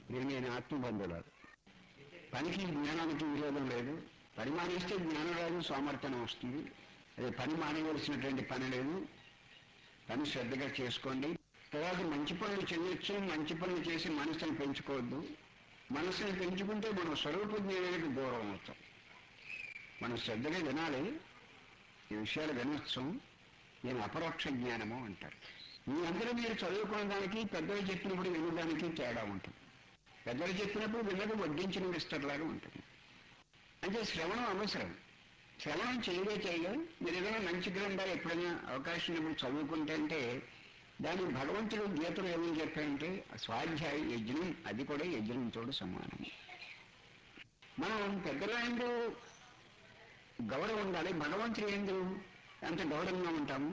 ఇది నేను ఆత్మబంధువులారు పనికి జ్ఞానానికి విరోధం లేదు పని మానేస్తే జ్ఞానం రాదు సోమర్థనం వస్తుంది అదే పని మానేయవలసినటువంటి పని లేదు పని శ్రద్ధగా చేసుకోండి తర్వాత మంచి పనులు చేయొచ్చు మంచి పనులు చేసి మనసుని పెంచుకోవద్దు మనసుని పెంచుకుంటే మనం స్వరూప జ్ఞానానికి దూరం అవుతాం మనం శ్రద్ధగా వినాలి ఈ విషయాలు వినొచ్చు నేను అపరోక్ష జ్ఞానము అంటారు మీ అందరూ మీరు చదువుకున్న దానికి పెద్దలు చెప్పినప్పుడు వినడానికి తేడా ఉంటుంది పెద్దలు చెప్పినప్పుడు విన్నది వడ్డించిన విస్తరలాగా ఉంటుంది అంటే శ్రవణం అవసరం శ్రవణం చేయగా చేయగా మీరు ఏదైనా మంచి గ్రంథాలు ఎప్పుడైనా అవకాశం ఉన్నప్పుడు చదువుకుంటే అంటే దాని భగవంతుడు గీతలు ఏమని చెప్పారంటే స్వాధ్యాయ యజ్ఞం అది కూడా యజ్ఞంతో సమానం మనం పెద్దల ఎందు గౌరవం ఉండాలి భగవంతుడు ఎందు ఎంత గౌరవంగా ఉంటాము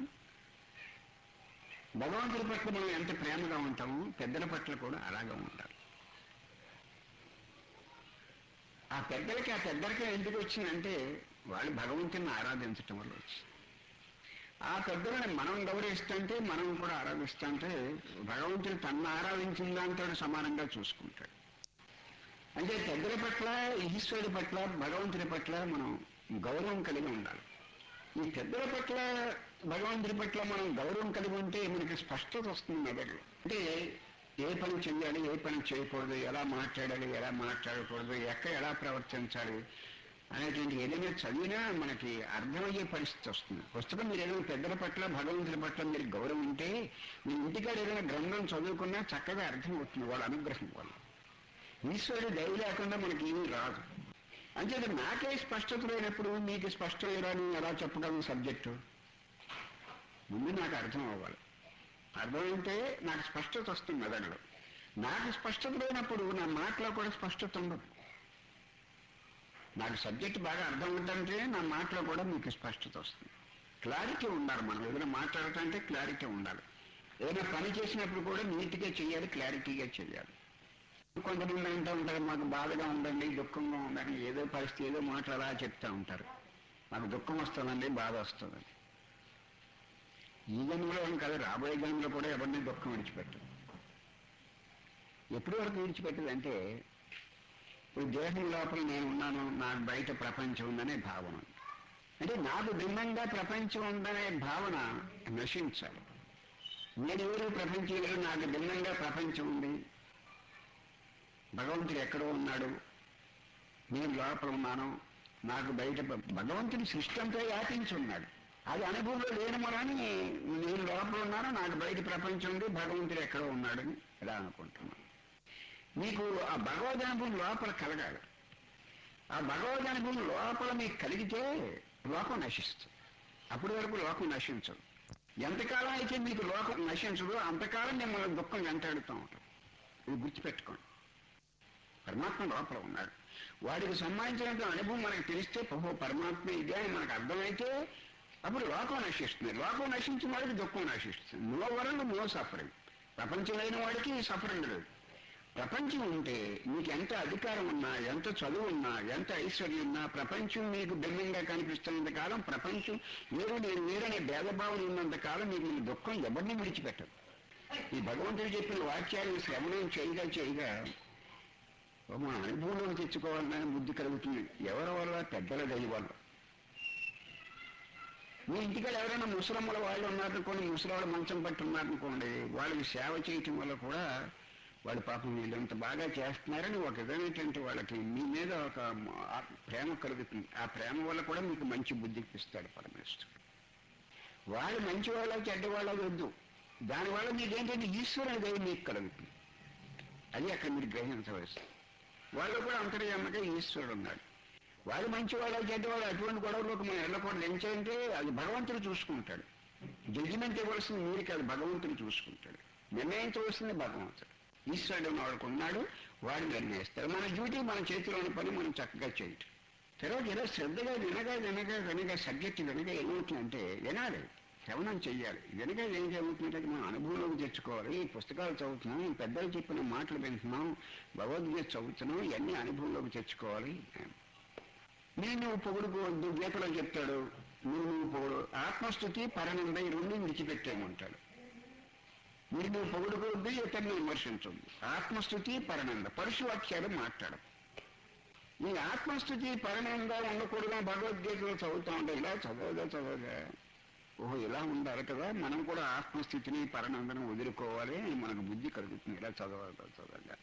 భగవంతుడి పట్ల మనం ఎంత ప్రేమగా ఉంటాము పెద్దల పట్ల కూడా అలాగే ఉండాలి ఆ పెద్దలకి ఆ పెద్దలకి ఎందుకు వచ్చిందంటే వాళ్ళు భగవంతుని ఆరాధించటం వల్ల వచ్చింది ఆ పెద్దలని మనం గౌరవిస్తుంటే మనం కూడా ఆరాధిస్తుంటే భగవంతుడు తన్ను ఆరాధించిన దాంతో సమానంగా చూసుకుంటాడు అంటే పెద్దల పట్ల ఈశ్వరుడి పట్ల భగవంతుడి పట్ల మనం గౌరవం కలిగి ఉండాలి ఈ పెద్దల పట్ల భగవంతుడి పట్ల మనం గౌరవం కలిగి ఉంటే మనకి స్పష్టత వస్తుంది మెదడులో అంటే ఏ పని చెయ్యాలి ఏ పని చేయకూడదు ఎలా మాట్లాడాలి ఎలా మాట్లాడకూడదు ఎక్కడ ఎలా ప్రవర్తించాలి అనేటువంటి ఏదైనా చదివినా మనకి అర్థమయ్యే పరిస్థితి వస్తుంది పుస్తకం మీరు ఏదైనా పెద్దల పట్ల భగవంతుడి పట్ల మీరు గౌరవం ఉంటే మీ ఇంటికాడ ఏదైనా గ్రంథం చదువుకున్నా చక్కగా అర్థమవుతుంది వాళ్ళ అనుగ్రహం వల్ల ఈశ్వరుడు దయ లేకుండా మనకి ఏమీ రాదు అంచేత నాకే స్పష్టత లేనప్పుడు మీకు స్పష్టం లేదని ఎలా చెప్పగలను సబ్జెక్టు ముందు నాకు అర్థం అవ్వాలి అర్థమైతే నాకు స్పష్టత వస్తుంది మెదడులో నాకు స్పష్టత లేనప్పుడు నా మాటలో కూడా స్పష్టత ఉండదు నాకు సబ్జెక్ట్ బాగా అర్థం అవుతుంటే నా మాటలో కూడా మీకు స్పష్టత వస్తుంది క్లారిటీ ఉండాలి మనం ఏదైనా మాట్లాడుతుంటే క్లారిటీ ఉండాలి ఏదైనా పని చేసినప్పుడు కూడా నీట్గా చేయాలి క్లారిటీగా చేయాలి కొంతమంది అంటూ ఉంటారు మాకు బాధగా ఉండండి దుఃఖంగా ఉండండి ఏదో పరిస్థితి ఏదో మాటలు అలా చెప్తా ఉంటారు మాకు దుఃఖం వస్తుందండి బాధ వస్తుందండి ఈ జన్మలో ఏం కాదు రాబోయే జన్మలో కూడా ఎవరిని దుఃఖం విడిచిపెట్టదు ఎప్పటి వరకు విడిచిపెట్టదంటే ఇప్పుడు దేహం లోపల నేను ఉన్నాను నాకు బయట ప్రపంచం ఉందనే భావన అంటే నాకు భిన్నంగా ప్రపంచం ఉందనే భావన నశించాలి నేను ఎవరు ప్రపంచం లేదు నాకు భిన్నంగా ప్రపంచం ఉంది భగవంతుడు ఎక్కడో ఉన్నాడు నేను లోపల ఉన్నాను నాకు బయట భగవంతుడి సృష్టి అంతా వ్యాపించి ఉన్నాడు అది అనుభవంలో లేని మనని నేను లోపల ఉన్నాను నాకు బయట ప్రపంచం ఉంది భగవంతుడు ఎక్కడో ఉన్నాడని ఇలా అనుకుంటున్నాను మీకు ఆ భగవద్ అనుభవం లోపల కలగాలి ఆ భగవద్ అనుభవం లోపల మీకు కలిగితే లోకం నశిస్తుంది అప్పటి వరకు లోకం నశించదు ఎంతకాలం అయితే మీకు లోకం నశించదో అంతకాలం మిమ్మల్ని దుఃఖం వెంటాడుతూ ఉంటాం ఇది గుర్తుపెట్టుకోండి పరమాత్మ లోపల ఉన్నాడు వాడికి సంబంధించినంత అనుభవం మనకు తెలిస్తే ఓహో పరమాత్మ ఇదే అని మనకు అర్థమైతే అప్పుడు లోకం నశిస్తుంది లోకం నశించిన వాడికి దుఃఖం నశిస్తుంది నో వరల్డ్ నో సఫరింగ్ ప్రపంచం లేని వాడికి సఫరింగ్ లేదు ప్రపంచం ఉంటే మీకు ఎంత అధికారం ఉన్నా ఎంత చదువు ఉన్నా ఎంత ఐశ్వర్యం ఉన్నా ప్రపంచం మీకు భిన్నంగా కనిపిస్తున్నంత కాలం ప్రపంచం వేరు నేను వేరనే భేదభావం ఉన్నంత కాలం మీకు మీ దుఃఖం ఎవరిని విడిచిపెట్టదు ఈ భగవంతుడు చెప్పిన వాక్యాలను శ్రవణం చేయగా చేయగా మన అనుభవంలోకి తెచ్చుకోవాలని బుద్ధి కలుగుతుంది ఎవరి వల్ల పెద్దల దయ వల్ల మీ ఇంటికాడ ఎవరైనా ముసలమ్మల వాళ్ళు ఉన్నారనుకోండి ముసలి మంచం పట్టి ఉన్నారనుకోండి వాళ్ళకి సేవ చేయటం వల్ల కూడా వాళ్ళు పాపం వీళ్ళు ఎంత బాగా చేస్తున్నారని ఒక విధమైనటువంటి వాళ్ళకి మీ మీద ఒక ఆ- ప్రేమ కలుగుతుంది ఆ ప్రేమ వల్ల కూడా మీకు మంచి బుద్ధి ఇస్తాడు పరమేశ్వరుడు వాళ్ళు మంచి వాళ్ళ చెడ్డ వాళ్ళ వద్దు దానివల్ల మీకేంటంటే ఈశ్వరుని దయ మీకు కలుగుతుంది అది అక్కడ మీరు గ్రహించవలసింది వాళ్ళు కూడా అంతర్యామగా ఈశ్వరుడు ఉన్నాడు వాళ్ళు మంచి వాళ్ళు చెడ్డవాళ్ళు అటువంటి గొడవలోకి మనం వెళ్ళకూడదు ఏంటంటే అది భగవంతుడు చూసుకుంటాడు జడ్జిమెంట్ ఇవ్వాల్సింది మీరు కాదు భగవంతుడు చూసుకుంటాడు నిర్ణయించవలసింది భగవంతుడు ఈశ్వరుడు వాడికి ఉన్నాడు వాడు నిర్ణయిస్తాడు మన డ్యూటీ మన చేతిలోని పని మనం చక్కగా చేయటం తర్వాత ఇలా శ్రద్ధగా వినగా వినగా వినగా సబ్జెక్ట్ వినగా ఏమవుతుందంటే వినాలి శ్రవణం చెయ్యాలి వినగా ఏం జరుగుతుందంటే మనం అనుభవంలోకి తెచ్చుకోవాలి ఈ పుస్తకాలు చదువుతున్నాం ఈ పెద్దలు చెప్పిన మాటలు వింటున్నాం భగవద్గీత చదువుతున్నాం ఇవన్నీ అనుభవంలోకి తెచ్చుకోవాలి నేను నువ్వు పొగుడుకోవద్దు గీతలో చెప్తాడు నువ్వు నువ్వు పొగుడు ఆత్మస్థుతి పరనంద ఈ రెండు విడిచిపెట్టేయమంటాడు మీరు నువ్వు పొగుడుకోవద్దు ఇతరుని విమర్శించవద్దు ఆత్మస్థుతి పరనంద పరుషు వాక్యాలు మాట్లాడదు ఈ ఆత్మస్థుతి పరిణామంగా ఉండకూడదు భగవద్గీతలో చదువుతా ఉంటే ఇలా చదవగా చదవగా ఓహో ఇలా ఉండాలి కదా మనం కూడా ఆత్మస్థితిని పరనందనం వదులుకోవాలి మనకు బుద్ధి కలుగుతుంది ఇలా చదవాలి చదవగా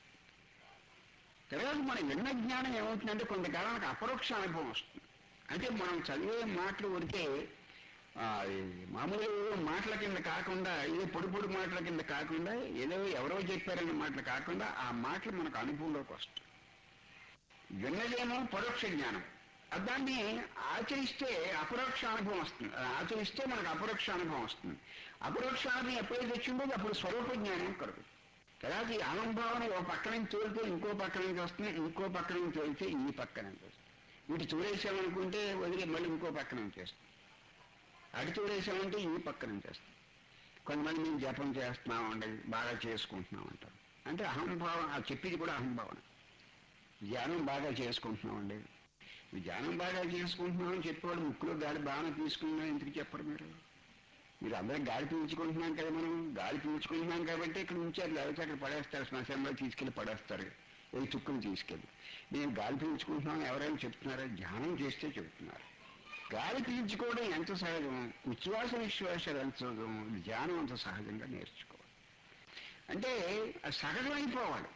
తర్వాత మన విన్న జ్ఞానం ఏమవుతుందంటే కొంతకాలానికి అపరోక్ష అనుభవం వస్తుంది అంటే మనం చదివే మాటలు వరికే ఆ, ఈ మామూలుగా ఏదో మాటల కింద కాకుండా ఏదో పొడి పొడి మాటల కింద కాకుండా ఏదో ఎవరో చెప్పారన్న మాటలు కాకుండా ఆ మాటలు మనకు అనుభవంలోకి వస్తాయి విన్నదేమో పరోక్ష జ్ఞానం ఆ దాన్ని ఆచరిస్తే అపరోక్ష అనుభవం వస్తుంది అది ఆచరిస్తే మనకు అపరోక్ష అనుభవం వస్తుంది అపరోక్ష అనుభవం ఎప్పుడైతే వచ్చిందో అప్పుడు స్వరూప జ్ఞానం కలుగుతుంది తర్వాత ఈ అహంభావన ఒక పక్క నుంచి తోలితే ఇంకో పక్క నుంచి వస్తుంది ఇంకో పక్క నుంచి తోలితే ఈ పక్క నుంచి వస్తుంది వీటి తోలేసామనుకుంటే వదిలి మళ్ళీ ఇంకో పక్క నుంచి వస్తుంది అటు తోలేసామంటే ఈ పక్క నుంచి వస్తుంది కొంతమంది మేము జపం చేస్తున్నామండి బాగా చేసుకుంటున్నాం అంటారు అంటే అహంభావం ఆ చెప్పేది కూడా అహంభావన ధ్యానం బాగా చేసుకుంటున్నామండి ఈ ధ్యానం బాగా చేసుకుంటున్నామని చెప్పేవాడు ముక్కులో గాలి బాగా తీసుకున్నా ఎందుకు చెప్పరు మీరు మీరు అందరం గాలి పీల్చుకుంటున్నాం కదా మనం గాలి పీల్చుకుంటున్నాం కాబట్టి ఇక్కడ ఉంచారు లేకపోతే అక్కడ పడేస్తారు శ్మశానంలో తీసుకెళ్లి పడేస్తారు ఈ చుక్కలు తీసుకెళ్ళి మేము గాలి పీల్చుకుంటున్నాం ఎవరైనా చెప్తున్నారా ధ్యానం చేస్తే చెప్తున్నారు గాలి పీల్చుకోవడం ఎంత సహజం ఉచ్ఛ్వాస విశ్వాసాలు ఎంత సహజం ధ్యానం అంత సహజంగా నేర్చుకోవాలి అంటే అది సహజమైపోవాలి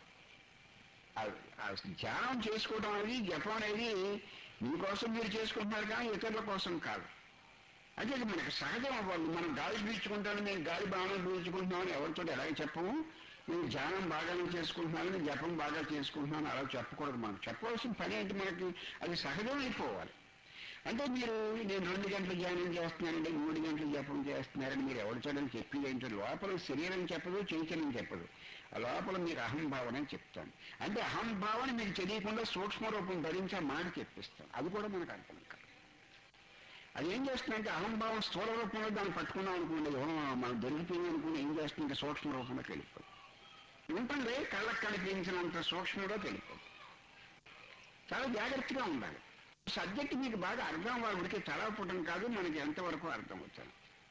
ఆ- ఆ ధ్యానం చేసుకోవడం అనేది జపం అనేది మీకోసం మీరు చేసుకుంటున్నారు కానీ ఇతరుల కోసం కాదు అంటే అది మనకు సహజం అవ్వాలి మనం గాలి పీల్చుకుంటాను నేను గాలి బాగా పీల్చుకుంటున్నాను ఎవరితో ఎలాగ చెప్పము నేను ధ్యానం బాగానే చేసుకుంటున్నాను నేను జపం బాగా చేసుకుంటున్నాను అలా చెప్పకూడదు మనం చెప్పవలసిన పని ఏంటి మనకి అది సహజం అయిపోవాలి అంటే మీరు నేను రెండు గంటలు ధ్యానం చేస్తున్నానండి మూడు గంటలు జపం చేస్తున్నారని మీరు ఎవరి చూడని చెప్పింది ఏంటో లోపల శరీరం చెప్పదు చైతన్యం చెప్పదు ఆ లోపల మీకు అహంభావన అని చెప్తాను అంటే అహంభావన మీకు తెలియకుండా సూక్ష్మ రూపం ధరించి ఆ మాట చెప్పిస్తాను అది కూడా మనకు అర్థం కాదు అది ఏం చేస్తుందంటే అహంభావం స్థూల రూపంలో దాన్ని పట్టుకున్నాం అనుకోండి ఓ, మనం దొరికిపోయింది అనుకుని ఏం చేస్తుంది సూక్ష్మ రూపంలోకి వెళ్ళిపోతుంది ఉంటుంది కళ్ళకు కనిపించినంత సూక్ష్మంలో వెళ్ళిపోతుంది చాలా జాగ్రత్తగా ఉండాలి సబ్జెక్ట్ మీకు బాగా అర్థం అవ్వాలి ఉడికి తలపుటం కాదు మనకి ఎంతవరకు అర్థం అవుతాను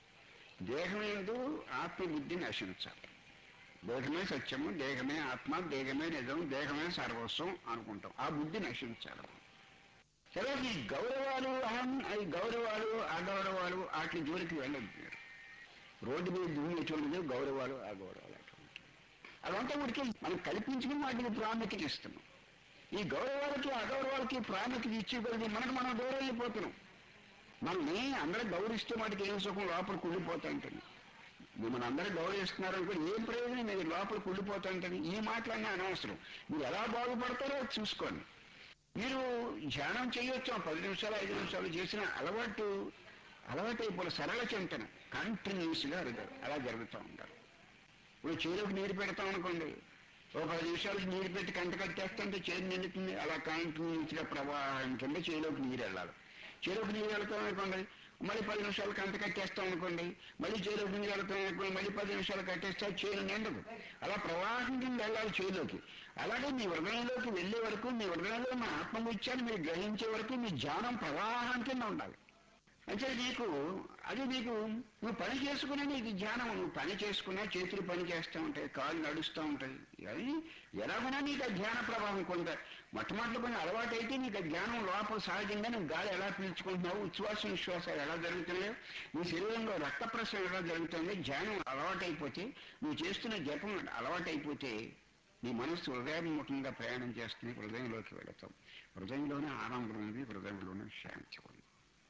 దేహమేందు ఆత్మబుద్ధి నశించాలి దేహమే సత్యము దేహమే ఆత్మ దేహమే నిజం దేహమే సర్వస్వం అనుకుంటాం ఆ బుద్ధి నశించాలి సరే ఈ గౌరవాలు అహం ఈ గౌరవాలు అగౌరవాలు వాటి జోలికి వెళ్ళదు మీరు రోడ్డు మీద దున్నేటువంటిది గౌరవాలు అగౌరవాలు అటువంటి అదంతా ఉడికి మనం కల్పించుకుని వాటికి ప్రాముఖ్యత ఇస్తున్నాం ఈ గౌరవాలకి అగౌరవాలకి ప్రాముఖ్యత ఇచ్చేకొద్ది మనకు మనం దూరం అయిపోతున్నాం మనల్ని అందరూ గౌరవిస్తే వాటికి ఏం సుఖం లోపల కుళ్ళిపోతా ఉంటుంది మిమ్మల్ని అందరూ గౌరవిస్తున్నారు అనుకో ఏం ప్రయోజనం మీరు లోపల కుళ్ళిపోతా ఉంటుంది ఈ మాటలన్నీ అనవసరం మీరు ఎలా బాగుపడతారో అది చూసుకోండి మీరు ధ్యానం చేయొచ్చు పది నిమిషాలు ఐదు నిమిషాలు చేసిన అలవాటు అలవాటు అయిపోయి సరళ చింతన కంటిన్యూస్గా అలా జరుగుతూ ఉంటారు ఇప్పుడు చేలోకి నీరు పెడతాం అనుకోండి ఒక పది నిమిషాలకి నీరు పెట్టి కంట కట్టేస్తుంటే చేతి నిండుతుంది అలా కంటిన్యూస్గా ప్రవాహం కింద చేలోకి నీరు వెళ్ళాలి చేలోకి నీరు వెళ్తాం అనుకోండి మళ్ళీ పది నిమిషాలు కంట కట్టేస్తాం అనుకోండి మళ్ళీ చేలోకి నీరు వెళ్తాం అనుకోండి మళ్ళీ పది నిమిషాలు కట్టేస్తే ఆ చేను నిండదు అలా ప్రవాహం కింద వెళ్ళాలి చేలోకి అలాగే మీ హృదయంలోకి వెళ్ళే వరకు మీ హృదయంలో మా ఆత్మవిత్యాన్ని మీరు గ్రహించే వరకు మీ ధ్యానం ప్రవాహం కింద ఉండాలి అంటే నీకు అది నీకు నువ్వు పని చేసుకునే నీకు ధ్యానం నువ్వు పని చేసుకున్నా చేతులు పని చేస్తూ ఉంటాయి కాళ్ళు నడుస్తూ ఉంటాయి అది ఎలాగున్నా నీకు ఆ ధ్యాన ప్రవాహం కొంత మొట్టమొదటి పని అలవాటు అయితే నీకు ఆ జ్ఞానం లోపల సహజంగా నువ్వు గాలి ఎలా పీల్చుకుంటున్నావు ఉచ్ఛ్వాస విశ్వాసాలు ఎలా జరుగుతున్నాయో నీ శరీరంలో రక్త ప్రసరణ ఎలా జరుగుతుంది ధ్యానం అలవాటు అయిపోతే నువ్వు చేస్తున్న జపం అలవాటు అయిపోతే నీ మనస్సు హృదయముఖంగా ప్రయాణం చేస్తుంది హృదయంలోకి వెళతాం హృదయంలోనే ఆనందం ఉంది హృదయంలోనే శాంతి ఉంది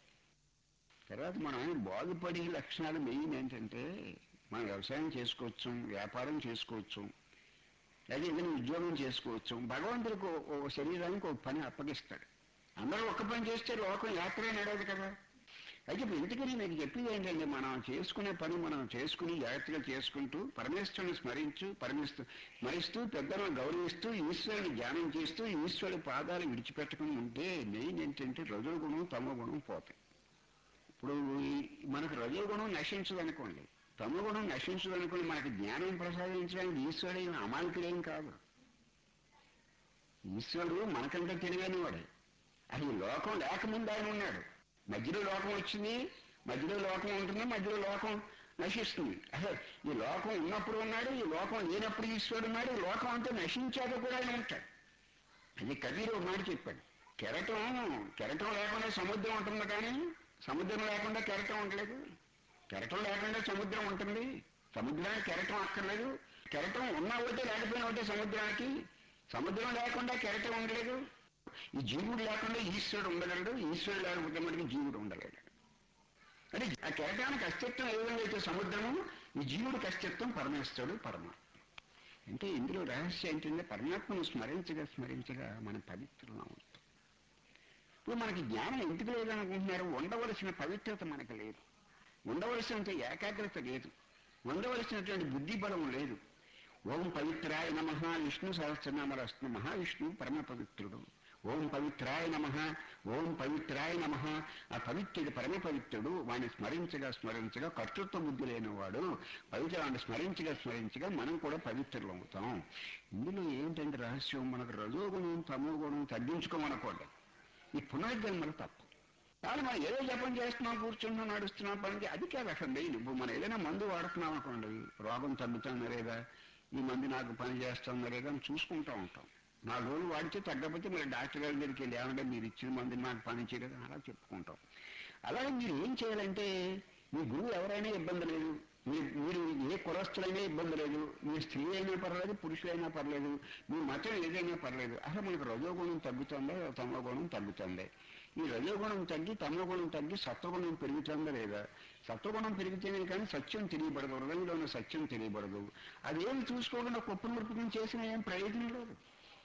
తర్వాత మనం బాగుపడే లక్షణాలు మెయిన్ ఏంటంటే మనం వ్యవసాయం చేసుకోవచ్చు వ్యాపారం చేసుకోవచ్చు లేదా ఏదైనా ఉద్యోగం చేసుకోవచ్చు భగవంతుడికి ఓ- ఓ శరీరానికి ఒక పని అప్పగిస్తాడు అందరూ ఒక్క పని చేస్తే లోకం యాత్రే నడవదు కదా అయితే ఇప్పుడు ఎందుకని మీకు చెప్పింది ఏంటంటే మనం చేసుకునే పని మనం చేసుకుని జాగ్రత్తగా చేసుకుంటూ పరమేశ్వరుని స్మరించు పరమేశ్వరు స్మరిస్తూ పెద్దలను గౌరవిస్తూ ఈశ్వరుని ధ్యానం చేస్తూ ఈశ్వరుడి పాదాలు విడిచిపెట్టుకుని ఉంటే మెయిన్ ఏంటంటే రజోగుణం తమో గుణం పోతాయి ఇప్పుడు ఈ- మనకు రజోగుణం నశించదు అనుకోండి తమగుణం నశించదు అనుకోండి మనకి జ్ఞానం ప్రసాదించడానికి ఈశ్వరుడు ఏం అమాయకుడేం కాదు ఈశ్వరుడు మనకంటే తెలివైన వాడే అసలు ఈ లోకం లేకముందు ఆయన ఉన్నాడు మధ్యలో లోకం వచ్చింది మధ్యలో లోకం ఉంటుంది మధ్యలో లోకం నశిస్తుంది అసలు ఈ లోకం ఉన్నప్పుడు ఉన్నాడు ఈ లోకం లేనప్పుడు ఈశ్వరుడు ఉన్నాడు ఈ లోకం అంతా నశించాక కూడా ఆయన ఉంటాడు అది కబీర్ ఒక మాట చెప్పాడు కెరటం కెరటం లేకుండా సముద్రం ఉంటుంది కానీ సముద్రం లేకుండా కెరటం ఉండలేదు కెరటం లేకుండా సముద్రం ఉంటుంది సముద్రానికి కెరటం అక్కర్లేదు కెరటం ఉన్నా ఒకటే లేకపోయినా ఒకటే సముద్రానికి సముద్రం లేకుండా కెరటం ఉండలేదు ఈ జీవుడు లేకుండా ఈశ్వరుడు ఉండగలడు ఈశ్వరుడు లేకపోతే మనకి జీవుడు ఉండలేడు అంటే ఆ కెరటానికి అస్తిత్వం ఏ విధంగా అయితే సముద్రము ఈ జీవుడికి అస్తిత్వం పరమేశ్వరుడు పరమాత్మ అంటే ఇందులో రహస్యం ఏంటంటే పరమాత్మను స్మరించగా స్మరించగా మన పవిత్రులం అవుతాం ఇప్పుడు మనకి జ్ఞానం ఎందుకు లేదనుకుంటున్నారు ఉండవలసిన పవిత్రత మనకు లేదు ఉండవలసినంత ఏకాగ్రత లేదు ఉండవలసినటువంటి బుద్ధి బలం లేదు ఓం పవిత్రాయ నమ విష్ణు సహస్రనామ వస్తున్న మహావిష్ణువు పరమ పవిత్రుడు ఓం పవిత్రాయ నమ ఓం పవిత్రాయ నమ ఆ పవిత్రుడు పరమ పవిత్రుడు వాడిని స్మరించగా స్మరించగా కర్తృత్వ బుద్ధి లేనివాడు పవిత్రాన్ని స్మరించగా స్మరించగా మనం కూడా పవిత్రులు అవుతాం ఇందులో ఏంటంటే రహస్యం మనకు రజోగుణం తమో గుణం తగ్గించుకోమనకూడదు ఈ పునర్జన్మలు తప్పు కానీ మనం ఏదో జపం చేస్తున్నాం కూర్చున్నాం నడుస్తున్నాం పనికి అది కాదు అసలు మెయిన్ ఇప్పుడు మనం ఏదైనా మందు వాడుతున్నాం అనుకోండి రోగం తగ్గుతుందా లేదా ఈ మందు నాకు పని చేస్తుందా లేదా అని చూసుకుంటూ ఉంటాం నాలుగు రోజులు వాడితే తగ్గకపోతే మరి డాక్టర్ గారి దగ్గరికి వెళ్ళి ఏమంటే మీరు ఇచ్చిన మంది నాకు పని చేయలేదు అలా చెప్పుకుంటాం అలాగే మీరు ఏం చేయాలంటే మీ గురువు ఎవరైనా ఇబ్బంది లేదు మీరు మీరు ఏ కులస్తులైనా ఇబ్బంది లేదు మీ స్త్రీ అయినా పర్లేదు పురుషులైనా పర్లేదు మీ మతం ఏదైనా పర్లేదు అసలు మనకు రజోగుణం తగ్గుతుందా తమోగుణం తగ్గుతుంది ఈ రజోగుణం తగ్గి తమోగుణం తగ్గి సత్వగుణం పెరుగుతుందా లేదా సత్వగుణం పెరిగితేనే కానీ సత్యం తెలియబడదు హృదయంలో ఉన్న సత్యం తెలియబడదు అదేం చూసుకోకుండా కుప్ప మురుపుకం చేసినా ఏం ప్రయోజనం లేదు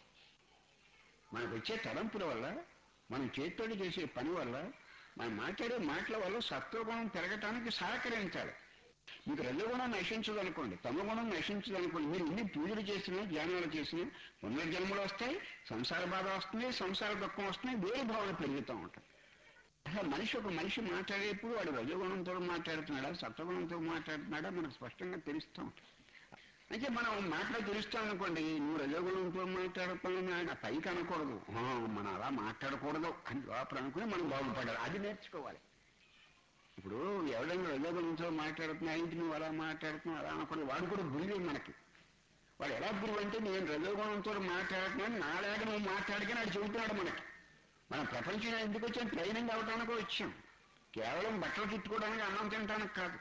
మనకు వచ్చే తలంపుల వల్ల మనం చేతితోటి చేసే పని వల్ల మనం మాట్లాడే మాటల వల్ల సత్వగుణం పెరగటానికి సహకరించాలి మీకు రజగుణం నశించదనుకోండి తమగుణం నశించదనుకోండి మీరు ఇన్ని పూజలు చేసినా ధ్యానాలు చేసినా పునర్జన్మలు వస్తాయి సంసార బాధ వస్తుంది సంసార దుఃఖం వస్తుంది వేరు భావన పెరుగుతూ ఉంటాయి అసలు మనిషి ఒక మనిషి మాట్లాడేప్పుడు వాడు రజగుణంతో మాట్లాడుతున్నాడా సత్వగుణంతో మాట్లాడుతున్నాడా మనకు స్పష్టంగా తెలుస్తూ ఉంటుంది అయితే మనం మాటలు తెలుస్తాం అనుకోండి నువ్వు రజగుణంతో మాట్లాడుతున్నాడు పైకి అనకూడదు ఆ, మనం అలా మాట్లాడకూడదు అని లోపల అనుకుని మనం బాగుపడాలి అది నేర్చుకోవాలి ఇప్పుడు ఎవరైనా రజగుణంతో మాట్లాడుతున్నా ఏంటి నువ్వు అలా మాట్లాడుతున్నావు అలా అనకూడదు వాడు కూడా గురువే మనకి వాడు ఎలా గురువు అంటే నేను రజగుణంతో మాట్లాడుతున్నాను నాలాగా నువ్వు మాట్లాడితే నాడు చెబుతున్నాడు మనకి మనం ప్రపంచం ఎందుకు వచ్చాం ట్రైనింగ్ అవటానికి వచ్చాం కేవలం బట్టలు చుట్టుకోవడానికి అన్నం తినడానికి కాదు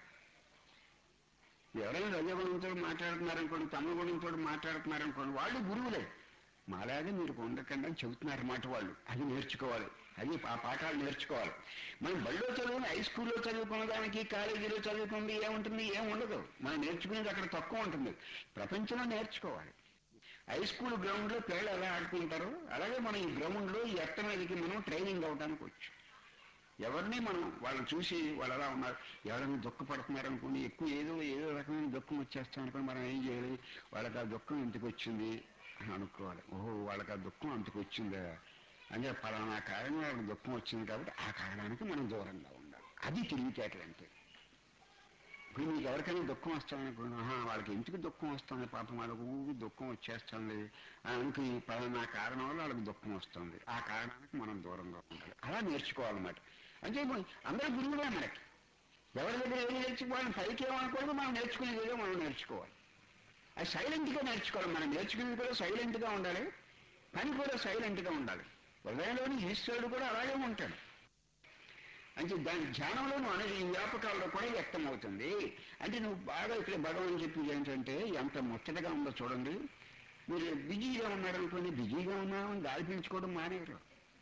ఎవరైనా రజగుణంతో మాట్లాడుతున్నారనుకోండి తమ గుణంతో మాట్లాడుతున్నారనుకోండి వాళ్ళు గురువులే మాలాగే మీరు ఉండకండి అని చెబుతున్నారు మాట వాళ్ళు అది నేర్చుకోవాలి అది ఆ పాఠాలు నేర్చుకోవాలి మనం బడిలో చదువుకుని హై స్కూల్లో చదువుకున్న దానికి కాలేజీలో చదువుకుంది ఏముంటుంది ఏం ఉండదు మనం నేర్చుకునేది అక్కడ తక్కువ ఉంటుంది ప్రపంచంలో నేర్చుకోవాలి హై స్కూల్ గ్రౌండ్ లో పిల్లలు ఎలా ఆడుకుంటారో అలాగే మనం ఈ గ్రౌండ్ లో ఈ ఎట్ట మీదకి మనం ట్రైనింగ్ అవడానికి వచ్చు ఎవరిని మనం వాళ్ళని చూసి వాళ్ళు ఎలా ఉన్నారు ఎవరైనా దుఃఖపడుతున్నారు అనుకోండి ఎక్కువ ఏదో ఏదో రకమైన దుఃఖం వచ్చేస్తాం అనుకోండి మనం ఏం చేయాలి వాళ్ళకి ఆ దుఃఖం ఇంటికి వచ్చింది అని అనుకోవాలి ఓహో వాళ్ళకి ఆ దుఃఖం అంతకు వచ్చిందా అంటే పలానా కారణం వాళ్ళకి దుఃఖం వచ్చింది కాబట్టి ఆ కారణానికి మనం దూరంగా ఉండాలి అది తెలివితేటలు అంటే ఇప్పుడు మీకు ఎవరికైనా దుఃఖం వస్తామనుకోండి ఆహా వాళ్ళకి ఎందుకు దుఃఖం వస్తుంది పాపం వాళ్ళకి ఊగి దుఃఖం వచ్చేస్తుంది అనుకు ఈ పలానా కారణం వల్ల వాళ్ళకి దుఃఖం వస్తుంది ఆ కారణానికి మనం దూరంగా ఉండాలి అలా నేర్చుకోవాలన్నమాట అంటే ఇప్పుడు అందరూ గురువులే మనకి ఎవరి దగ్గర ఏది నేర్చుకోవాలని పైకి ఏమనుకోవడం మనం నేర్చుకునేది ఏదో మనం నేర్చుకోవాలి అది సైలెంట్గా నేర్చుకోవాలి మనం నేర్చుకునేది కూడా సైలెంట్గా ఉండాలి పని కూడా సైలెంట్గా ఉండాలి హృదయంలోని ఈశ్వరుడు కూడా అలాగే ఉంటాడు అంటే దాని ధ్యానంలో నువ్వు అనేది ఈ వ్యాపకాల్లో కూడా వ్యక్తం అవుతుంది అంటే నువ్వు బాగా ఇక్కడ భగవాన్ చెప్పింది ఏంటంటే ఎంత ముచ్చటగా ఉందో చూడండి మీరు బిజీగా ఉన్నారనుకోండి బిజీగా ఉన్నామని గాలి పీల్చుకోవడం మానేరు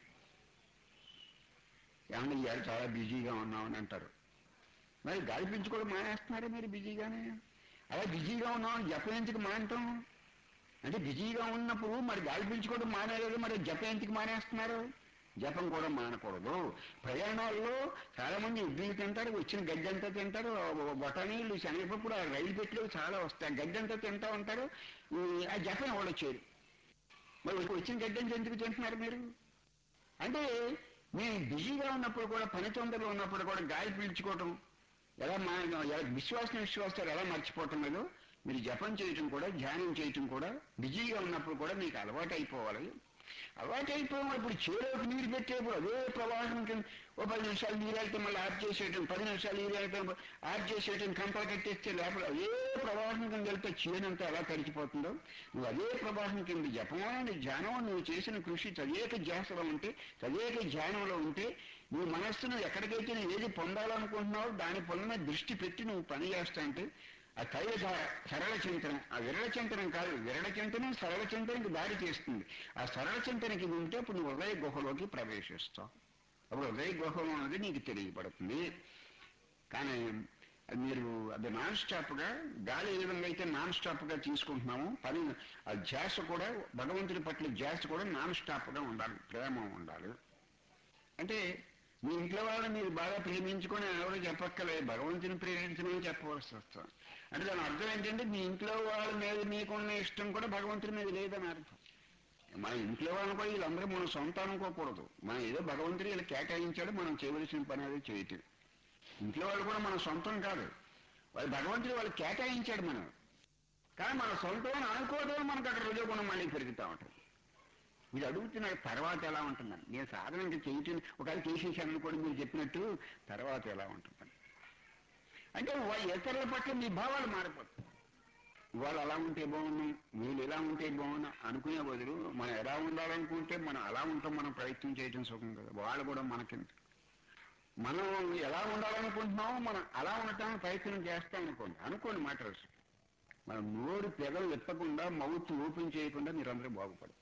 ఏమన్నా ఇవాళ చాలా బిజీగా ఉన్నామని అంటారు మరి గాలి పీల్చుకోవడం మానేస్తున్నారా మీరు బిజీగానే అలా బిజీగా ఉన్నామని జపం ఎందుకు మానటం అంటే బిజీగా ఉన్నప్పుడు మరి గాలి పీల్చుకోవడం మానేలేదు మరి జపం ఎందుకు మానేస్తున్నారు జపం కూడా మానకూడదు ప్రయాణాల్లో చాలా మంది ఇడ్లీ తింటారు వచ్చిన గడ్డి అంతా తింటారు బఠానీలు శనగపప్పుడు ఆ రైలు పెట్లు చాలా వస్తాయి గడ్డి అంతా తింటా ఉంటారు ఈ ఆ జపం వాళ్ళు వచ్చేది మరి వచ్చిన గడ్డి అంతా ఎందుకు తింటున్నారు మీరు అంటే మేము బిజీగా ఉన్నప్పుడు కూడా పని తొందరలో ఉన్నప్పుడు కూడా గాలి పీల్చుకోవటం ఎలా మా ఎలా విశ్వాసం విశ్వాసాలు ఎలా మర్చిపోవటం లేదు మీరు జపం చేయటం కూడా ధ్యానం చేయటం కూడా బిజీగా ఉన్నప్పుడు కూడా మీకు అలవాటు అయిపోవాలి అలవాటు అయిపోయాం ఇప్పుడు చేలోకి నీరు పెట్టేప్పుడు అదే ప్రవాహం కింద ఓ పది నిమిషాలు నీరు వెళ్తే మళ్ళీ ఆఫ్ చేసేయటం పది నిమిషాలు నీరు వెళ్తే ఆఫ్ చేసేయటం కంపలు కట్టేస్తే లేకపోతే అదే ప్రవాహం కింద వెళ్తే చేనంతా ఎలా తడిచిపోతుందో నువ్వు అదే ప్రవాహం కింద జపమైన ధ్యానం నువ్వు చేసిన కృషి తదేక ధ్యాసలో ఉంటే తదేక ధ్యానంలో ఉంటే నీ మనస్సును ఎక్కడికైతే నువ్వు ఏది పొందాలనుకుంటున్నావో దాని పొందిన దృష్టి పెట్టి నువ్వు పని చేస్తా అంటే ఆ తైల సరళ చింతనం ఆ విరళ చింతనం కాదు విరళ చింతనం సరళ చింతనకి దారి చేస్తుంది ఆ సరళ చింతనకి ఉంటే అప్పుడు నువ్వు హృదయ గుహలోకి ప్రవేశిస్తావు అప్పుడు హృదయ గుహలో ఉన్నది నీకు తెలియబడుతుంది కానీ అది మీరు అది నాన్ స్టాప్గా గాలి ఏ విధంగా అయితే నాన్ స్టాప్గా తీసుకుంటున్నామో పని ఆ ధ్యాస కూడా భగవంతుడి పట్ల ధ్యాస కూడా నాన్ స్టాప్గా ఉండాలి ప్రేమ ఉండాలి అంటే మీ ఇంట్లో వాళ్ళని మీరు బాగా ప్రేమించుకొని ఎవరు చెప్పక్కర్లేదు భగవంతుని ప్రేమించమని చెప్పవలసి వస్తుంది అంటే దాని అర్థం ఏంటంటే మీ ఇంట్లో వాళ్ళ మీద మీకున్న ఇష్టం కూడా భగవంతుని మీద లేదని అర్థం మన ఇంట్లో వాళ్ళని కూడా వీళ్ళందరూ మనం సొంత అనుకోకూడదు మనం ఏదో భగవంతుడు వీళ్ళు కేటాయించాడు మనం చేయవలసిన పని అది చేయటం ఇంట్లో వాళ్ళు కూడా మన సొంతం కాదు వాళ్ళు భగవంతుడు వాళ్ళు కేటాయించాడు మనం కానీ మన సొంతం అని అనుకోవడం మనకు అక్కడ రుజుగుణం మళ్ళీ పెరుగుతూ ఉంటుంది మీరు అడుగుతున్నారు తర్వాత ఎలా ఉంటుందని నేను సాధన ఇంకా చేయటం ఒకవేళ చేసేసాను అనుకోండి మీరు చెప్పినట్టు తర్వాత ఎలా ఉంటుందని అంటే వా- ఇతరుల పట్ల మీ భావాలు మారిపోతాయి వాళ్ళు అలా ఉంటే బాగున్నాం వీళ్ళు ఇలా ఉంటే బాగున్నా అనుకునే బదులు మనం ఎలా ఉండాలనుకుంటే మనం అలా ఉంటాం మనం ప్రయత్నం చేయటం సుఖం కదా వాళ్ళు కూడా మనకింత మనం ఎలా ఉండాలనుకుంటున్నామో మనం అలా ఉండటానికి ప్రయత్నం చేస్తాం అనుకోండి అనుకోండి మాట వరుస. మనం నోరు పెదలు ఎత్తకుండా మౌత్ ఓపెన్ చేయకుండా మీరందరూ బాగుపడతారు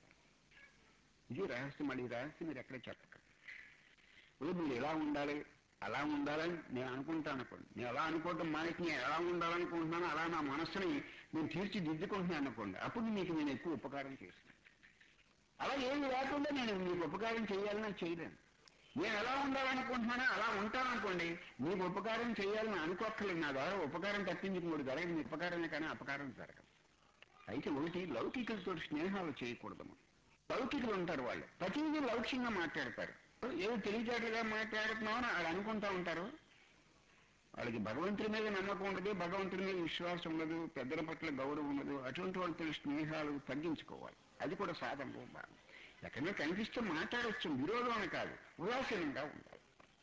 ఇది రహస్యం అది ఈ రహస్యం మీరు ఎక్కడ చెప్పకండి ఇప్పుడు మీరు ఎలా ఉండాలి అలా ఉండాలని నేను అనుకుంటాను అనుకోండి నేను అలా అనుకోవటం మానేసి నేను ఎలా ఉండాలనుకుంటున్నాను అలా నా మనస్సుని నేను తీర్చిదిద్దుకుంటున్నాను అనుకోండి అప్పుడు మీకు నేను ఎక్కువ ఉపకారం చేస్తాను అలా ఏమి లేకుండా నేను మీకు ఉపకారం చేయాలని నేను చేయలేను నేను ఎలా ఉండాలనుకుంటున్నానో అలా ఉంటాననుకోండి మీకు ఉపకారం చేయాలని అనుకోక్కర్లేదు నా ద్వారా ఉపకారం తప్పించి మూడు జరగదు మీ ఉపకారమే కానీ అపకారం జరగదు అయితే ఒకటి లౌకికులతో స్నేహాలు చేయకూడదు మనం. లౌకికులు ఉంటారు వాళ్ళు ప్రతిదీ లౌక్యంగా మాట్లాడతారు ఏదో తెలివితేటలుగా మాట్లాడుతున్నామని వాళ్ళు అనుకుంటా ఉంటారు వాళ్ళకి భగవంతుడి మీద నమ్మకం ఉండదు భగవంతుడి మీద విశ్వాసం ఉండదు పెద్దల పట్ల గౌరవం ఉండదు అటువంటి వాళ్ళతో స్నేహాలు తగ్గించుకోవాలి అది కూడా సాధనలో భాగం ఎక్కడైనా కనిపిస్తే మాట్లాడవచ్చు విరోధం అని కాదు ఉదాసీనంగా ఉండాలి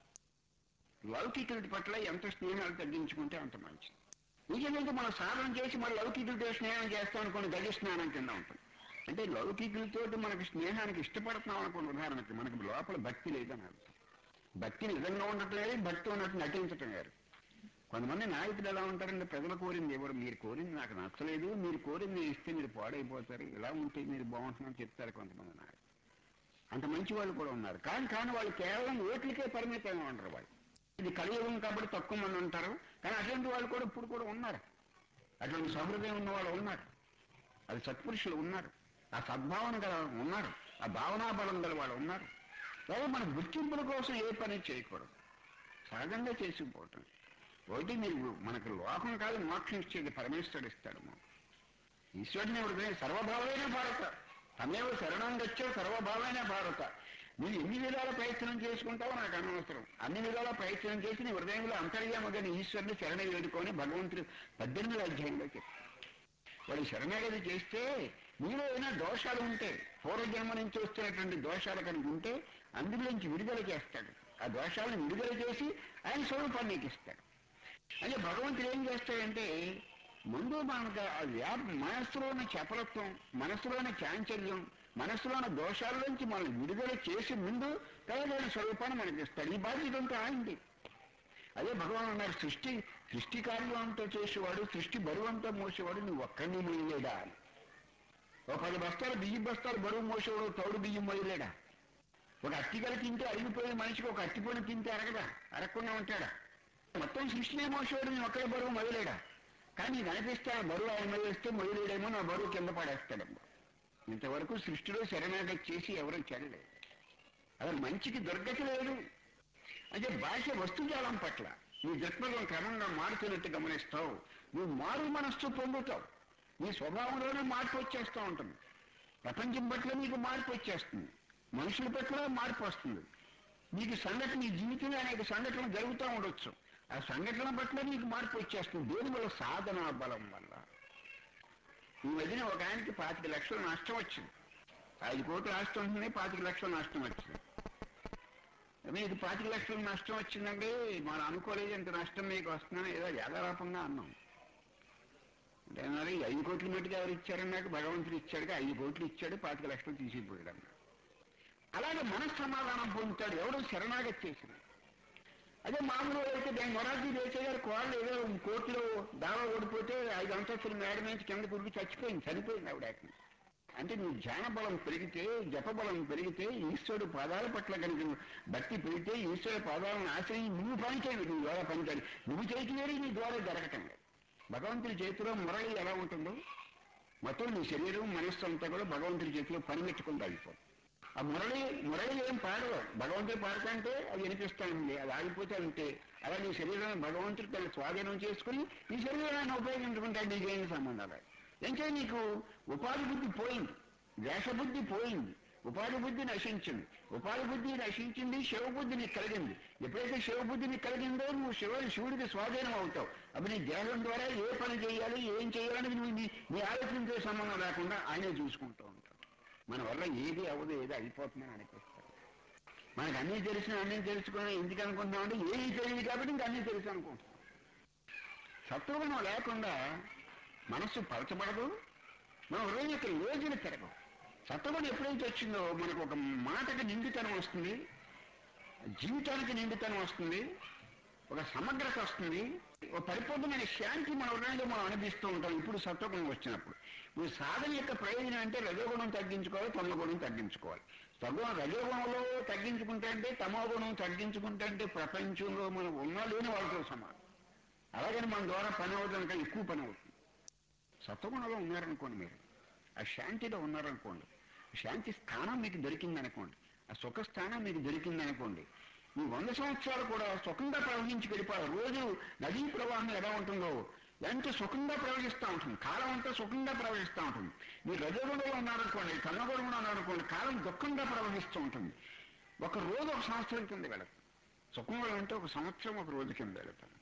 లౌకికుడి పట్ల ఎంత స్నేహాలు తగ్గించుకుంటే అంత మంచిది నిజంగా మనం సాధన చేసి మన లౌకికులతో స్నేహం చేస్తాం అనుకోండి గది స్నానం కింద ఉంటుంది అంటే లౌకికులతో మనకి స్నేహానికి ఇష్టపడుతున్నాం అనుకోండి ఉదాహరణకి మనకి లోపల భక్తి లేదని అర్థం భక్తి నిజంగా ఉండటం లేదు భక్తి ఉన్నట్టు నటించటం వేరు కొంతమంది నాయకులు ఎలా ఉంటారంటే ప్రజలు కోరింది ఎవరు మీరు కోరింది నాకు నచ్చలేదు మీరు కోరింది ఇస్తే మీరు పాడైపోతారు ఇలా ఉంటే మీరు బాగుంటుందని చెప్తారు కొంతమంది నాయకులు అంత మంచి వాళ్ళు కూడా ఉన్నారు కానీ కానీ వాళ్ళు కేవలం ఓట్లకే పరిమితంగా ఉండరు వాళ్ళు ఇది కలియుగం కాబట్టి తక్కువ మంది ఉంటారు కానీ అటువంటి వాళ్ళు కూడా ఇప్పుడు కూడా ఉన్నారు అటువంటి సహృదయం ఉన్న వాళ్ళు ఉన్నారు అది సత్పురుషులు ఉన్నారు ఆ సద్భావన గల వాళ్ళు ఉన్నారు ఆ భావనా బలం గల వాళ్ళు ఉన్నారు లేదా మన గుర్తింపుల కోసం ఏ పని చేయకూడదు సహజంగా చేసుకుపోవటం ఒకటి మీరు మనకు లోకం కాదు మోక్షం ఇచ్చేది పరమేశ్వరుడు ఇస్తాడు మాకు ఈశ్వరుని హృదయం సర్వభావైన భారత తమేవ శరణం గచ్చో సర్వభావైన భారత నువ్వు ఎన్ని విధాల ప్రయత్నం చేసుకుంటావో నాకు అనవసరం అన్ని విధాల ప్రయత్నం చేసి నీ హృదయంలో అంతర్యామగా నీ ఈశ్వరుని శరణ వేడుకొని భగవంతుడు పద్దెనిమిది అధ్యాయంలో చెప్పాడు వాడు శరణాగతి చేస్తే మీలో ఏమైనా దోషాలు ఉంటే పూర్వజన్మ నుంచి వస్తున్నటువంటి దోషాలు కనుక ఉంటే అందులోంచి విడుదల చేస్తాడు ఆ దోషాలను విడుదల చేసి ఆయన స్వరూపాన్ని నీకు ఇస్తాడు అంటే భగవంతుడు ఏం చేస్తాడంటే ముందు మనకు ఆ వ్యాప మనస్సులోని చపలత్వం మనస్సులోని చాంచల్యం మనస్సులోని దోషాల్లోంచి మనం విడుదల చేసి ముందు కలగైన స్వరూపాన్ని మనకి ఇస్తాడు ఈ బాధ్యత అంతా ఆయనది అదే భగవాన్ అన్నారు సృష్టి సృష్టి కార్యంతో చేసేవాడు సృష్టి బరువంతా మోసేవాడు నువ్వు ఒక్కడిని మొయ్యలేడా అని ఒక పది బస్తాలు బియ్యం బస్తాలు బరువు మోసేవాడు తౌడు బియ్యం మొయ్యలేడా ఒక అట్టికలు తింటే అరిగిపోయే మనిషికి ఒక అట్టిపొని తింటే అరగదా అరగకుండా ఉంటాడా మొత్తం సృష్టినే మోసేవాడు నేను ఒక్కడే బరువు మొదలేడా కానీ నీకు అనిపిస్తే ఆ బరువు ఆయన మీద వేస్తే మొదలేడేమో నా బరువు కింద పడేస్తాడేమో ఇంతవరకు సృష్టిలో శరణాగతి చేసి ఎవరూ చెల్లలేదు అసలు మంచికి దుర్గతి లేదు అంటే భాష వస్తుజాలం పట్ల నీ దృక్పథం క్రమంగా మారుతున్నట్టు గమనిస్తావు నువ్వు మారు మనస్సు పొందుతావు నీ స్వభావంలోనే మార్పు వచ్చేస్తూ ఉంటుంది ప్రపంచం పట్ల నీకు మార్పు వచ్చేస్తుంది మనుషుల పట్ల మార్పు వస్తుంది నీకు సంఘటన నీ జీవితంలో అనేక సంఘటనలు జరుగుతూ ఉండొచ్చు ఆ సంఘటన పట్ల నీకు మార్పు వచ్చేస్తుంది దేని వల్ల సాధనా బలం వల్ల ఈ మధ్యన ఒక ఆయనకి పాతిక లక్షలు నష్టం వచ్చింది ఐదు కోట్లు ఆస్తి ఉంటుంది పాతిక లక్షల నష్టం వచ్చింది మీకు పాతిక లక్షల నష్టం వచ్చిందండి మనం అనుకోలేదు ఇంత నష్టం మీకు వస్తుందని ఏదో యాదారూపంగా అన్నాం అంటే మరి ఐదు కోట్ల మట్టుకు ఎవరు ఇచ్చారని నాకు భగవంతుడు ఇచ్చాడు ఐదు కోట్లు ఇచ్చాడు పాతిక లక్షలు తీసిపోయాడు అన్నాడు అలాగే మనస్సమాధానం పొందుతాడు ఎవడు శరణాగతి చేసిన అదే మామూలు అయితే దాని మొరాజీ దేశాయ్ గారు కోళ్ళు ఏదో కోర్టులో దావా ఓడిపోతే ఐదు అంతస్తుల మేడ నుంచి కింద కురికి చచ్చిపోయింది చనిపోయింది ఆవిడ ఏకంగా. అంటే నువ్వు ధ్యాన బలం పెరిగితే జప బలం పెరిగితే ఈశ్వరుడు పాదాల పట్ల కనుక నువ్వు భక్తి పెరిగితే ఈశ్వరుడు పాదాలను ఆశ్రయించి నువ్వు పని చేయాలి నువ్వు ద్వారా పని చేయాలి నువ్వు చేతి వేరే నీ ద్వారా జరగటం లేదు భగవంతుడి చేతిలో మురళి ఎలా ఉంటుందో మొత్తం నీ శరీరం మనస్సు అంతా కూడా భగవంతుడి చేతిలో పని పెట్టుకుంటూ అయిపోతుంది ఆ మురళి మురళి ఏం పాడవు భగవంతుడు పాడుతుంటే అది వినిపిస్తానండి అది ఆగిపోతే అంతే అలా నీ శరీరాన్ని భగవంతుడు తన స్వాధీనం చేసుకుని నీ శరీరాన్ని ఉపయోగించుకుంటాడు నీకేం సంబంధాలు ఎంచే నీకు ఉపాధి బుద్ధి పోయింది వేషబుద్ధి పోయింది ఉపాధి బుద్ధి నశించింది ఉపాధి బుద్ధి నశించింది శివ బుద్ధి నీకు కలిగింది ఎప్పుడైతే శివ బుద్ధి నీకు కలిగిందో నువ్వు శివ శివుడికి స్వాధీనం అవుతావు అప్పుడు నీ దేహం ద్వారా ఏ పని చేయాలి ఏం చేయాలని నువ్వు నీ నీ ఆలోచనతో సంబంధం లేకుండా ఆయనే చూసుకుంటూ ఉంటావు మన వల్ల ఏది అవ్వదు ఏది అయిపోతుందని అనిపిస్తాడు మనకు అన్నీ తెలిసిన అన్నీ తెలుసుకుని ఎందుకు అనుకుంటున్నాం అంటే ఏది తెలియదు కాబట్టి ఇంకా అన్నీ తెలుసు అనుకుంటున్నాం సత్వగుణం లేకుండా మనస్సు పలచబడదు మన హృదయం యొక్క యోజన పెరగవు సత్వగుణం ఎప్పుడైతే వచ్చిందో మనకు ఒక మాటకి నిండుతనం వస్తుంది జీవితానికి నిండుతనం వస్తుంది ఒక సమగ్రత వస్తుంది ఒక పరిపూర్ణమైన శాంతి మన హృదయంలో మనం అనిపిస్తూ ఉంటాం ఇప్పుడు సత్వగుణం వచ్చినప్పుడు ఇప్పుడు సాధన యొక్క ప్రయోజనం అంటే రజోగుణం తగ్గించుకోవాలి తమో గుణం తగ్గించుకోవాలి సగుణం రజోగుణంలో తగ్గించుకుంటే అంటే తమో గుణం తగ్గించుకుంటే అంటే ప్రపంచంలో మనం ఉన్నా లేని వాళ్ళతో సమానం అలాగని మన ద్వారా పని అవుతుంది ఇంకా ఎక్కువ పని అవుతుంది సత్వగుణంలో ఉన్నారనుకోండి మీరు ఆ శాంతిలో ఉన్నారనుకోండి శాంతి స్థానం మీకు దొరికిందనుకోండి ఆ సుఖ స్థానం మీకు దొరికిందనుకోండి ఈ వంద సంవత్సరాలు కూడా సుఖంగా ప్రవహించి గడిపాలి రోజు నదీ ప్రవాహం ఎలా ఉంటుందో ఎంత సుఖంగా ప్రవహిస్తూ ఉంటుంది కాలం అంతా సుఖంగా ప్రవహిస్తూ ఉంటుంది మీరు రజగుణంలో ఉన్నారనుకోండి కన్నగుణంలో ఉన్నారనుకోండి కాలం దుఃఖంగా ప్రవహిస్తూ ఉంటుంది ఒక రోజు ఒక సంవత్సరం కింద వెళుతుంది సుఖంలో అంటే ఒక సంవత్సరం ఒక రోజు కింద వెళుతుంది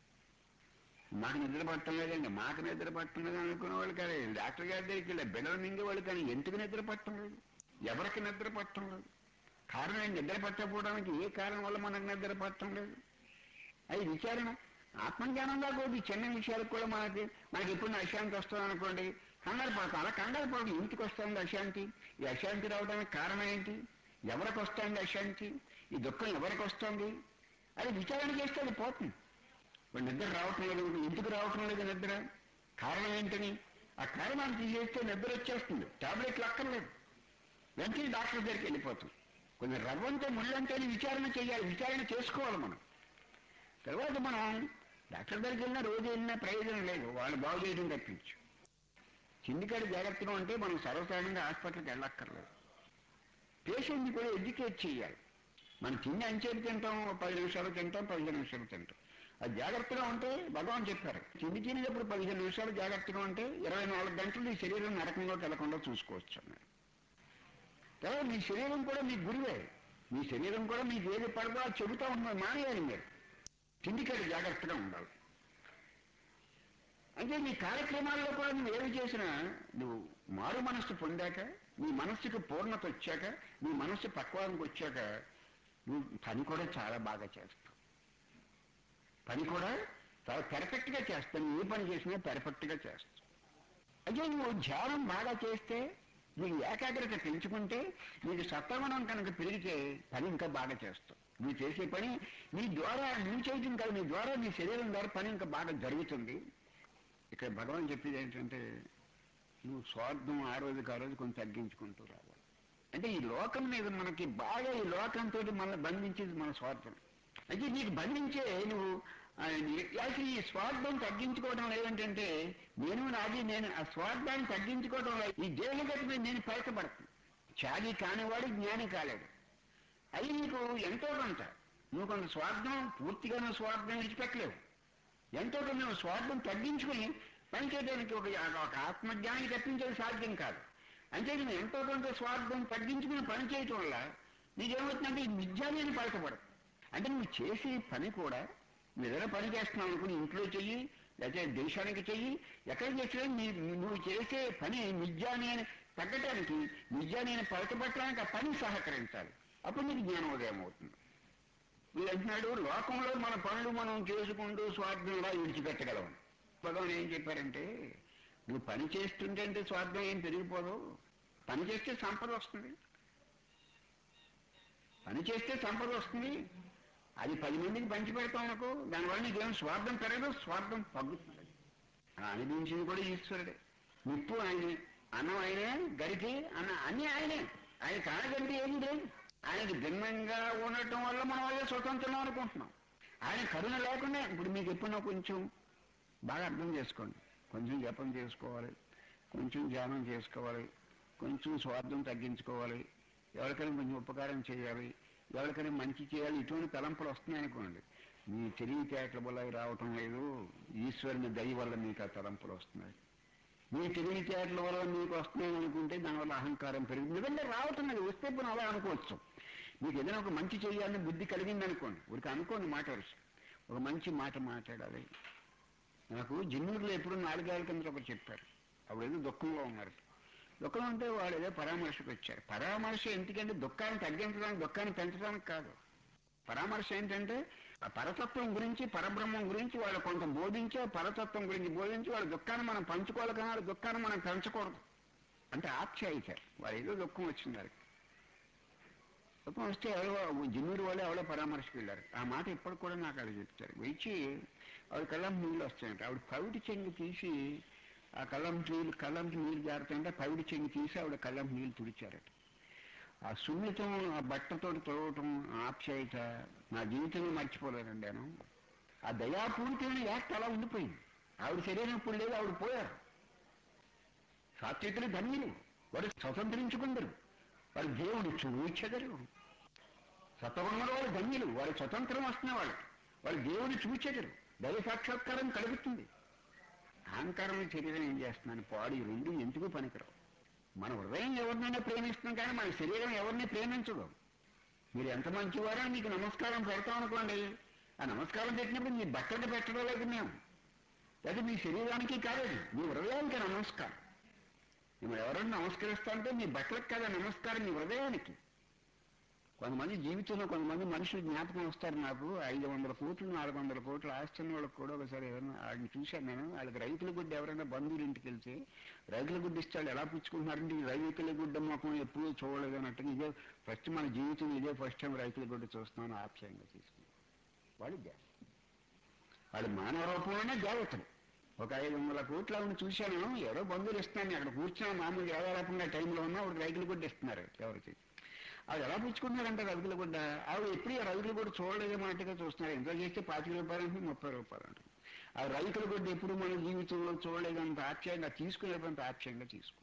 మాకు నిద్ర పట్టడం లేదండి మాకు నిద్ర పట్టడం లేదు అనుకునే వాళ్ళు కానీ డాక్టర్ గారి దగ్గరికి వెళ్ళి బిడ్డలు మింగేవాళ్ళు కానీ ఎందుకు నిద్ర పట్టడం లేదు ఎవరికి నిద్ర పట్టడం లేదు కారణం ఏంటి? నిద్ర పట్టకపోవడానికి ఏ కారణం వల్ల మనకు నిద్ర పట్టడం లేదు అది విచారణ ఆత్మజ్ఞానంగా కూడా ఈ చిన్న విషయాలకు కూడా మనకి మనకి ఎప్పుడు అశాంతి వస్తుంది అనుకోండి కంగారు పడతాం అలా కంగారు పడదు ఇంటికి వస్తుంది అశాంతి ఈ అశాంతి రావడానికి కారణం ఏంటి ఎవరికి వస్తుంది అశాంతి ఈ దుఃఖం ఎవరికి వస్తుంది అది విచారణ చేస్తే అది పోతుంది ఇప్పుడు నిద్ర రావటం లేదు ఎందుకు రావటం లేదు నిద్ర కారణం ఏంటని ఆ కారణాన్ని తీసేస్తే నిద్ర వచ్చేస్తుంది టాబ్లెట్లు అక్కర్లేదు వెంటనే డాక్టర్ దగ్గరికి వెళ్ళిపోతాం కొంచెం రవ్వంటే ముళ్ళంటే విచారణ చేయాలి విచారణ చేసుకోవాలి మనం తర్వాత మనం డాక్టర్ దగ్గరికి వెళ్ళినా రోజు వెళ్ళినా ప్రయోజనం లేదు వాళ్ళు బాగు చేయడం తప్పించు కిందికాడి జాగ్రత్తగా ఉంటే మనం సర్వసాధారణంగా హాస్పిటల్కి వెళ్ళక్కర్లేదు పేషెంట్ని కూడా ఎడ్యుకేట్ చేయాలి మనం తిండి అంచేది తింటాం ఓ పది నిమిషాలు తింటాం పదిహేను నిమిషాలు తింటాం అది జాగ్రత్తగా ఉంటే భగవాన్ చెప్పారు తిండి తినేటప్పుడు పదిహేను నిమిషాలు జాగ్రత్తగా ఉంటే ఇరవై నాలుగు గంటలు ఈ శరీరం నరకంలోకి వెళ్లకుండా చూసుకోవచ్చు అన్నారు తర్వాత మీ శరీరం కూడా మీ గురువే మీ శరీరం కూడా మీకు ఏది పడదో అది చెబుతా ఉన్నది మానేయాలి మీరు తిండికాడి జాగ్రత్తగా ఉండాలి అంటే నీ కార్యక్రమాల్లో కూడా నువ్వు ఏమి చేసినా నువ్వు మారు మనస్సు పొందాక నీ మనస్సుకి పూర్ణత వచ్చాక నీ మనస్సు పక్వానికి వచ్చాక నువ్వు పని కూడా చాలా బాగా చేస్తావు పని కూడా చాలా పెర్ఫెక్ట్ గా చేస్తావు నువ్వు ఏ పని చేసినా పెర్ఫెక్ట్ గా చేస్తావు అయితే నువ్వు ధ్యానం బాగా చేస్తే నీకు ఏకాగ్రత పెంచుకుంటే నీకు సత్వగుణం కనుక పెరిగితే పని ఇంకా బాగా చేస్తావు నువ్వు చేసే పని నీ ద్వారా నువ్వు చేయటం కాదు నీ ద్వారా నీ శరీరం ద్వారా పని ఇంకా బాగా జరుగుతుంది ఇక్కడ భగవాన్ చెప్పేది ఏంటంటే నువ్వు స్వార్థం ఆ రోజుకి ఆ రోజు కొంచెం తగ్గించుకుంటూ రావాలి అంటే ఈ లోకం మీద మనకి బాగా ఈ లోకంతో మన బంధించేది మన స్వార్థం అయితే నీకు బంధించే నువ్వు ఆ, నీ- అసలు ఈ స్వార్థం తగ్గించుకోవడం లేదంటే నేను నాది నేను ఆ స్వార్థాన్ని తగ్గించుకోవడం లేదు ఈ దేహగతి మీద నేను పలకబడుతుంది త్యాగి కానివాడు జ్ఞాని కాలేడు అది నీకు ఎంతో కొంత నువ్వు కొంత స్వార్థం పూర్తిగా నువ్వు స్వార్థం విడిచిపెట్టలేవు ఎంతో కొంత నువ్వు స్వార్థం తగ్గించుకుని పనిచేయడానికి ఒక ఒక ఆత్మజ్ఞానికి తప్పించేది సాధ్యం కాదు అంటే నువ్వు ఎంతో కొంత స్వార్థం తగ్గించుకుని పని చేయటం వల్ల నీకేమవుతుందంటే ఈ మిథ్యాన్ని పలకబడదు అంటే నువ్వు చేసే పని కూడా నువ్వు ఏదైనా పని చేస్తున్నావు అనుకుని ఇంట్లో చెయ్యి లేకపోతే దేశానికి చెయ్యి ఎక్కడ చేసినా నీ నువ్వు చేసే పని మిథ్యాని అని తగ్గటానికి నిజాన్ని పలకబట్టడానికి ఆ పని సహకరించాలి అప్పుడు నీకు జ్ఞానోదయం అవుతుంది వీడు అంటున్నాడు లోకంలో మన పనులు మనం చేసుకుంటూ స్వార్థంగా విడిచిపెట్టగలం భగవాన్ ఏం చెప్పారంటే నువ్వు పని చేస్తుంటే అంటే స్వార్థం ఏం పెరిగిపోదు పని చేస్తే సంపద వస్తుంది పని చేస్తే సంపద వస్తుంది అది పది మందికి పంచి పెడతాం అనుకో దానివల్ల నీకేం స్వార్థం పెరగదు స్వార్థం తగ్గుతుంది ఆ అనిపించింది కూడా ఈశ్వరుడే నిప్పు ఆయనే అన్నం ఆయనే గరికి అన్న అన్ని ఆయనే ఆయన కానగంటే ఏం లేదు ఆయనకి భిన్నంగా ఉండటం వల్ల మనం వాళ్ళే స్వతంత్రం అనుకుంటున్నాం ఆయన కరుణ లేకుండా ఇప్పుడు మీకు ఎప్పుడో కొంచెం బాగా అర్థం చేసుకోండి కొంచెం జపం చేసుకోవాలి కొంచెం ధ్యానం చేసుకోవాలి కొంచెం స్వార్థం తగ్గించుకోవాలి ఎవరికైనా కొంచెం ఉపకారం చేయాలి ఎవరికైనా మంచి చేయాలి ఇటువంటి తలంపులు వస్తున్నాయి అనుకోండి మీ తెలివితేటల వల్ల అవి రావటం లేదు ఈశ్వరుని దయ వల్ల మీకు ఆ తలంపులు వస్తున్నాయి మీ తెలివితేటల వల్ల మీకు వస్తున్నాయి అనుకుంటే దానివల్ల అహంకారం పెరిగింది ఎందుకంటే రావటం లేదు వస్తే పోనీ అలా అనుకోవచ్చు మీకు ఏదైనా ఒక మంచి చేయాలని బుద్ధి కలిగింది అనుకోండి ఊరికి అనుకోండి మాట వరుస ఒక మంచి మాట మాట్లాడాలి నాకు జిన్నూరులో ఎప్పుడు నాలుగేళ్ల కింద ఒకరు చెప్పారు అప్పుడు ఏదో దుఃఖంలో ఉన్నారు దుఃఖం అంటే వాళ్ళు ఏదో పరామర్శకు వచ్చారు పరామర్శ ఎందుకంటే దుఃఖాన్ని తగ్గించడానికి దుఃఖాన్ని పెంచడానికి కాదు పరామర్శ ఏంటంటే ఆ పరతత్వం గురించి పరబ్రహ్మం గురించి వాళ్ళు కొంత బోధించి ఆ పరతత్వం గురించి బోధించి వాళ్ళ దుఃఖాన్ని మనం పంచుకోవాలి కానీ వాళ్ళ దుఃఖాన్ని మనం పెంచకూడదు అంటే ఆప్యాయత వాళ్ళు ఏదో దుఃఖం వచ్చింది వారికి దుఃఖం వస్తే ఎవరో జిన్నూరు వాళ్ళు ఎవరో పరామర్శకు వెళ్ళారు ఆ మాట ఇప్పటికి కూడా నాకు అది చెప్తారు వచ్చి ఆవిడ కళ్ళం నీళ్ళు వస్తాయంట ఆవిడ పవిటి చెంగు తీసి ఆ కళ్ళం నీళ్ళు కళ్ళంకి నీళ్ళు జారుతుంటే పవిటి చెంగు తీసి ఆవిడ కళ్ళం నీళ్ళు తుడిచారట ఆ సున్నితం ఆ బట్టతో తొడవటం ఆప్యాయత నా జీవితంలో మర్చిపోలేనండి నేను ఆ దయాపూరితమైన యాక్ట్ అలా ఉండిపోయింది ఆవిడ శరీరం ఇప్పుడు లేదు ఆవిడ పోయారు సాత్వికులు ధన్యులు వాడు స్వతంత్రించుకుందరు వాడు దేవుడు చూచెదరు సత్వగుణముల వాళ్ళు ధన్యులు వాడు స్వతంత్రం వస్తున్న వాళ్ళు వాళ్ళు దేవుడు చూచెదరు దైవ సాక్షాత్కారం కలుగుతుంది అహంకారం శరీరం ఏం చేస్తున్నాను పాడి రెండు ఎందుకు పనికిరావు మన హృదయం ఎవరినైనా ప్రేమిస్తుంది కానీ మన శరీరం ఎవరిని ప్రేమించదు మీరు ఎంత మంచివారో మీకు నమస్కారం పెడతాం అనుకోండి ఆ నమస్కారం పెట్టినప్పుడు మీ బట్టలు పెట్టడం లేదు మేము లేదా మీ శరీరానికి కాదు అది, మీ హృదయానికి నమస్కారం మేము ఎవరైనా నమస్కరిస్తా అంటే మీ బట్టలకు కాదు ఆ నమస్కారం మీ హృదయానికి కొంతమంది జీవితంలో కొంతమంది మనుషులు జ్ఞాపకం వస్తారు నాకు ఐదు వందల కోట్లు నాలుగు వందల కోట్లు ఆస్తున్న వాళ్ళకి కూడా ఒకసారి ఎవరైనా వాళ్ళని చూశాను నేను వాళ్ళకి రైతుల గుడ్డ ఎవరైనా బంధువులు ఇంటికి వెళ్తే రైతుల గుడ్డ ఇస్తే వాళ్ళు ఎలా పుచ్చుకుంటున్నారంటే ఈ రైతుల గుడ్డ మొక్కం ఎప్పుడూ చూడలేదు అన్నట్టుగా ఇదే ఫస్ట్ మన జీవితం ఇదే ఫస్ట్ టైం రైతుల గుడ్డ చూస్తున్నాను ఆప్యాయంగా తీసుకున్నాను వాళ్ళు దేవత వాళ్ళు మానవ రూపంలోనే దేవతలు ఒక ఐదు వందల కోట్ల ఆవిడ చూశాను ఎవరో బంధువులు ఇస్తున్నాను అక్కడ కూర్చున్నా మామూలుగా ఏదారకంగా టైంలో ఉన్నా ఆవిడ రైతులు గుడ్డ ఇస్తున్నారు ఎవరికి ఆవిడ ఎలా పుచ్చుకున్నారంటే రైతులు గుడ్డ ఆవిడ ఎప్పుడు ఈ రైతులు కూడా చూడలేదేమో అన్నట్టుగా చూస్తున్నారు ఎంత చేస్తే పాతిక రూపాయలు అంటే ముప్పై రూపాయలు అంటే ఆ రైతుల గుడ్డ ఎప్పుడు మన జీవితంలో చూడలేదంత ఆప్యాయంగా తీసుకునేంత ఆప్యాయంగా తీసుకు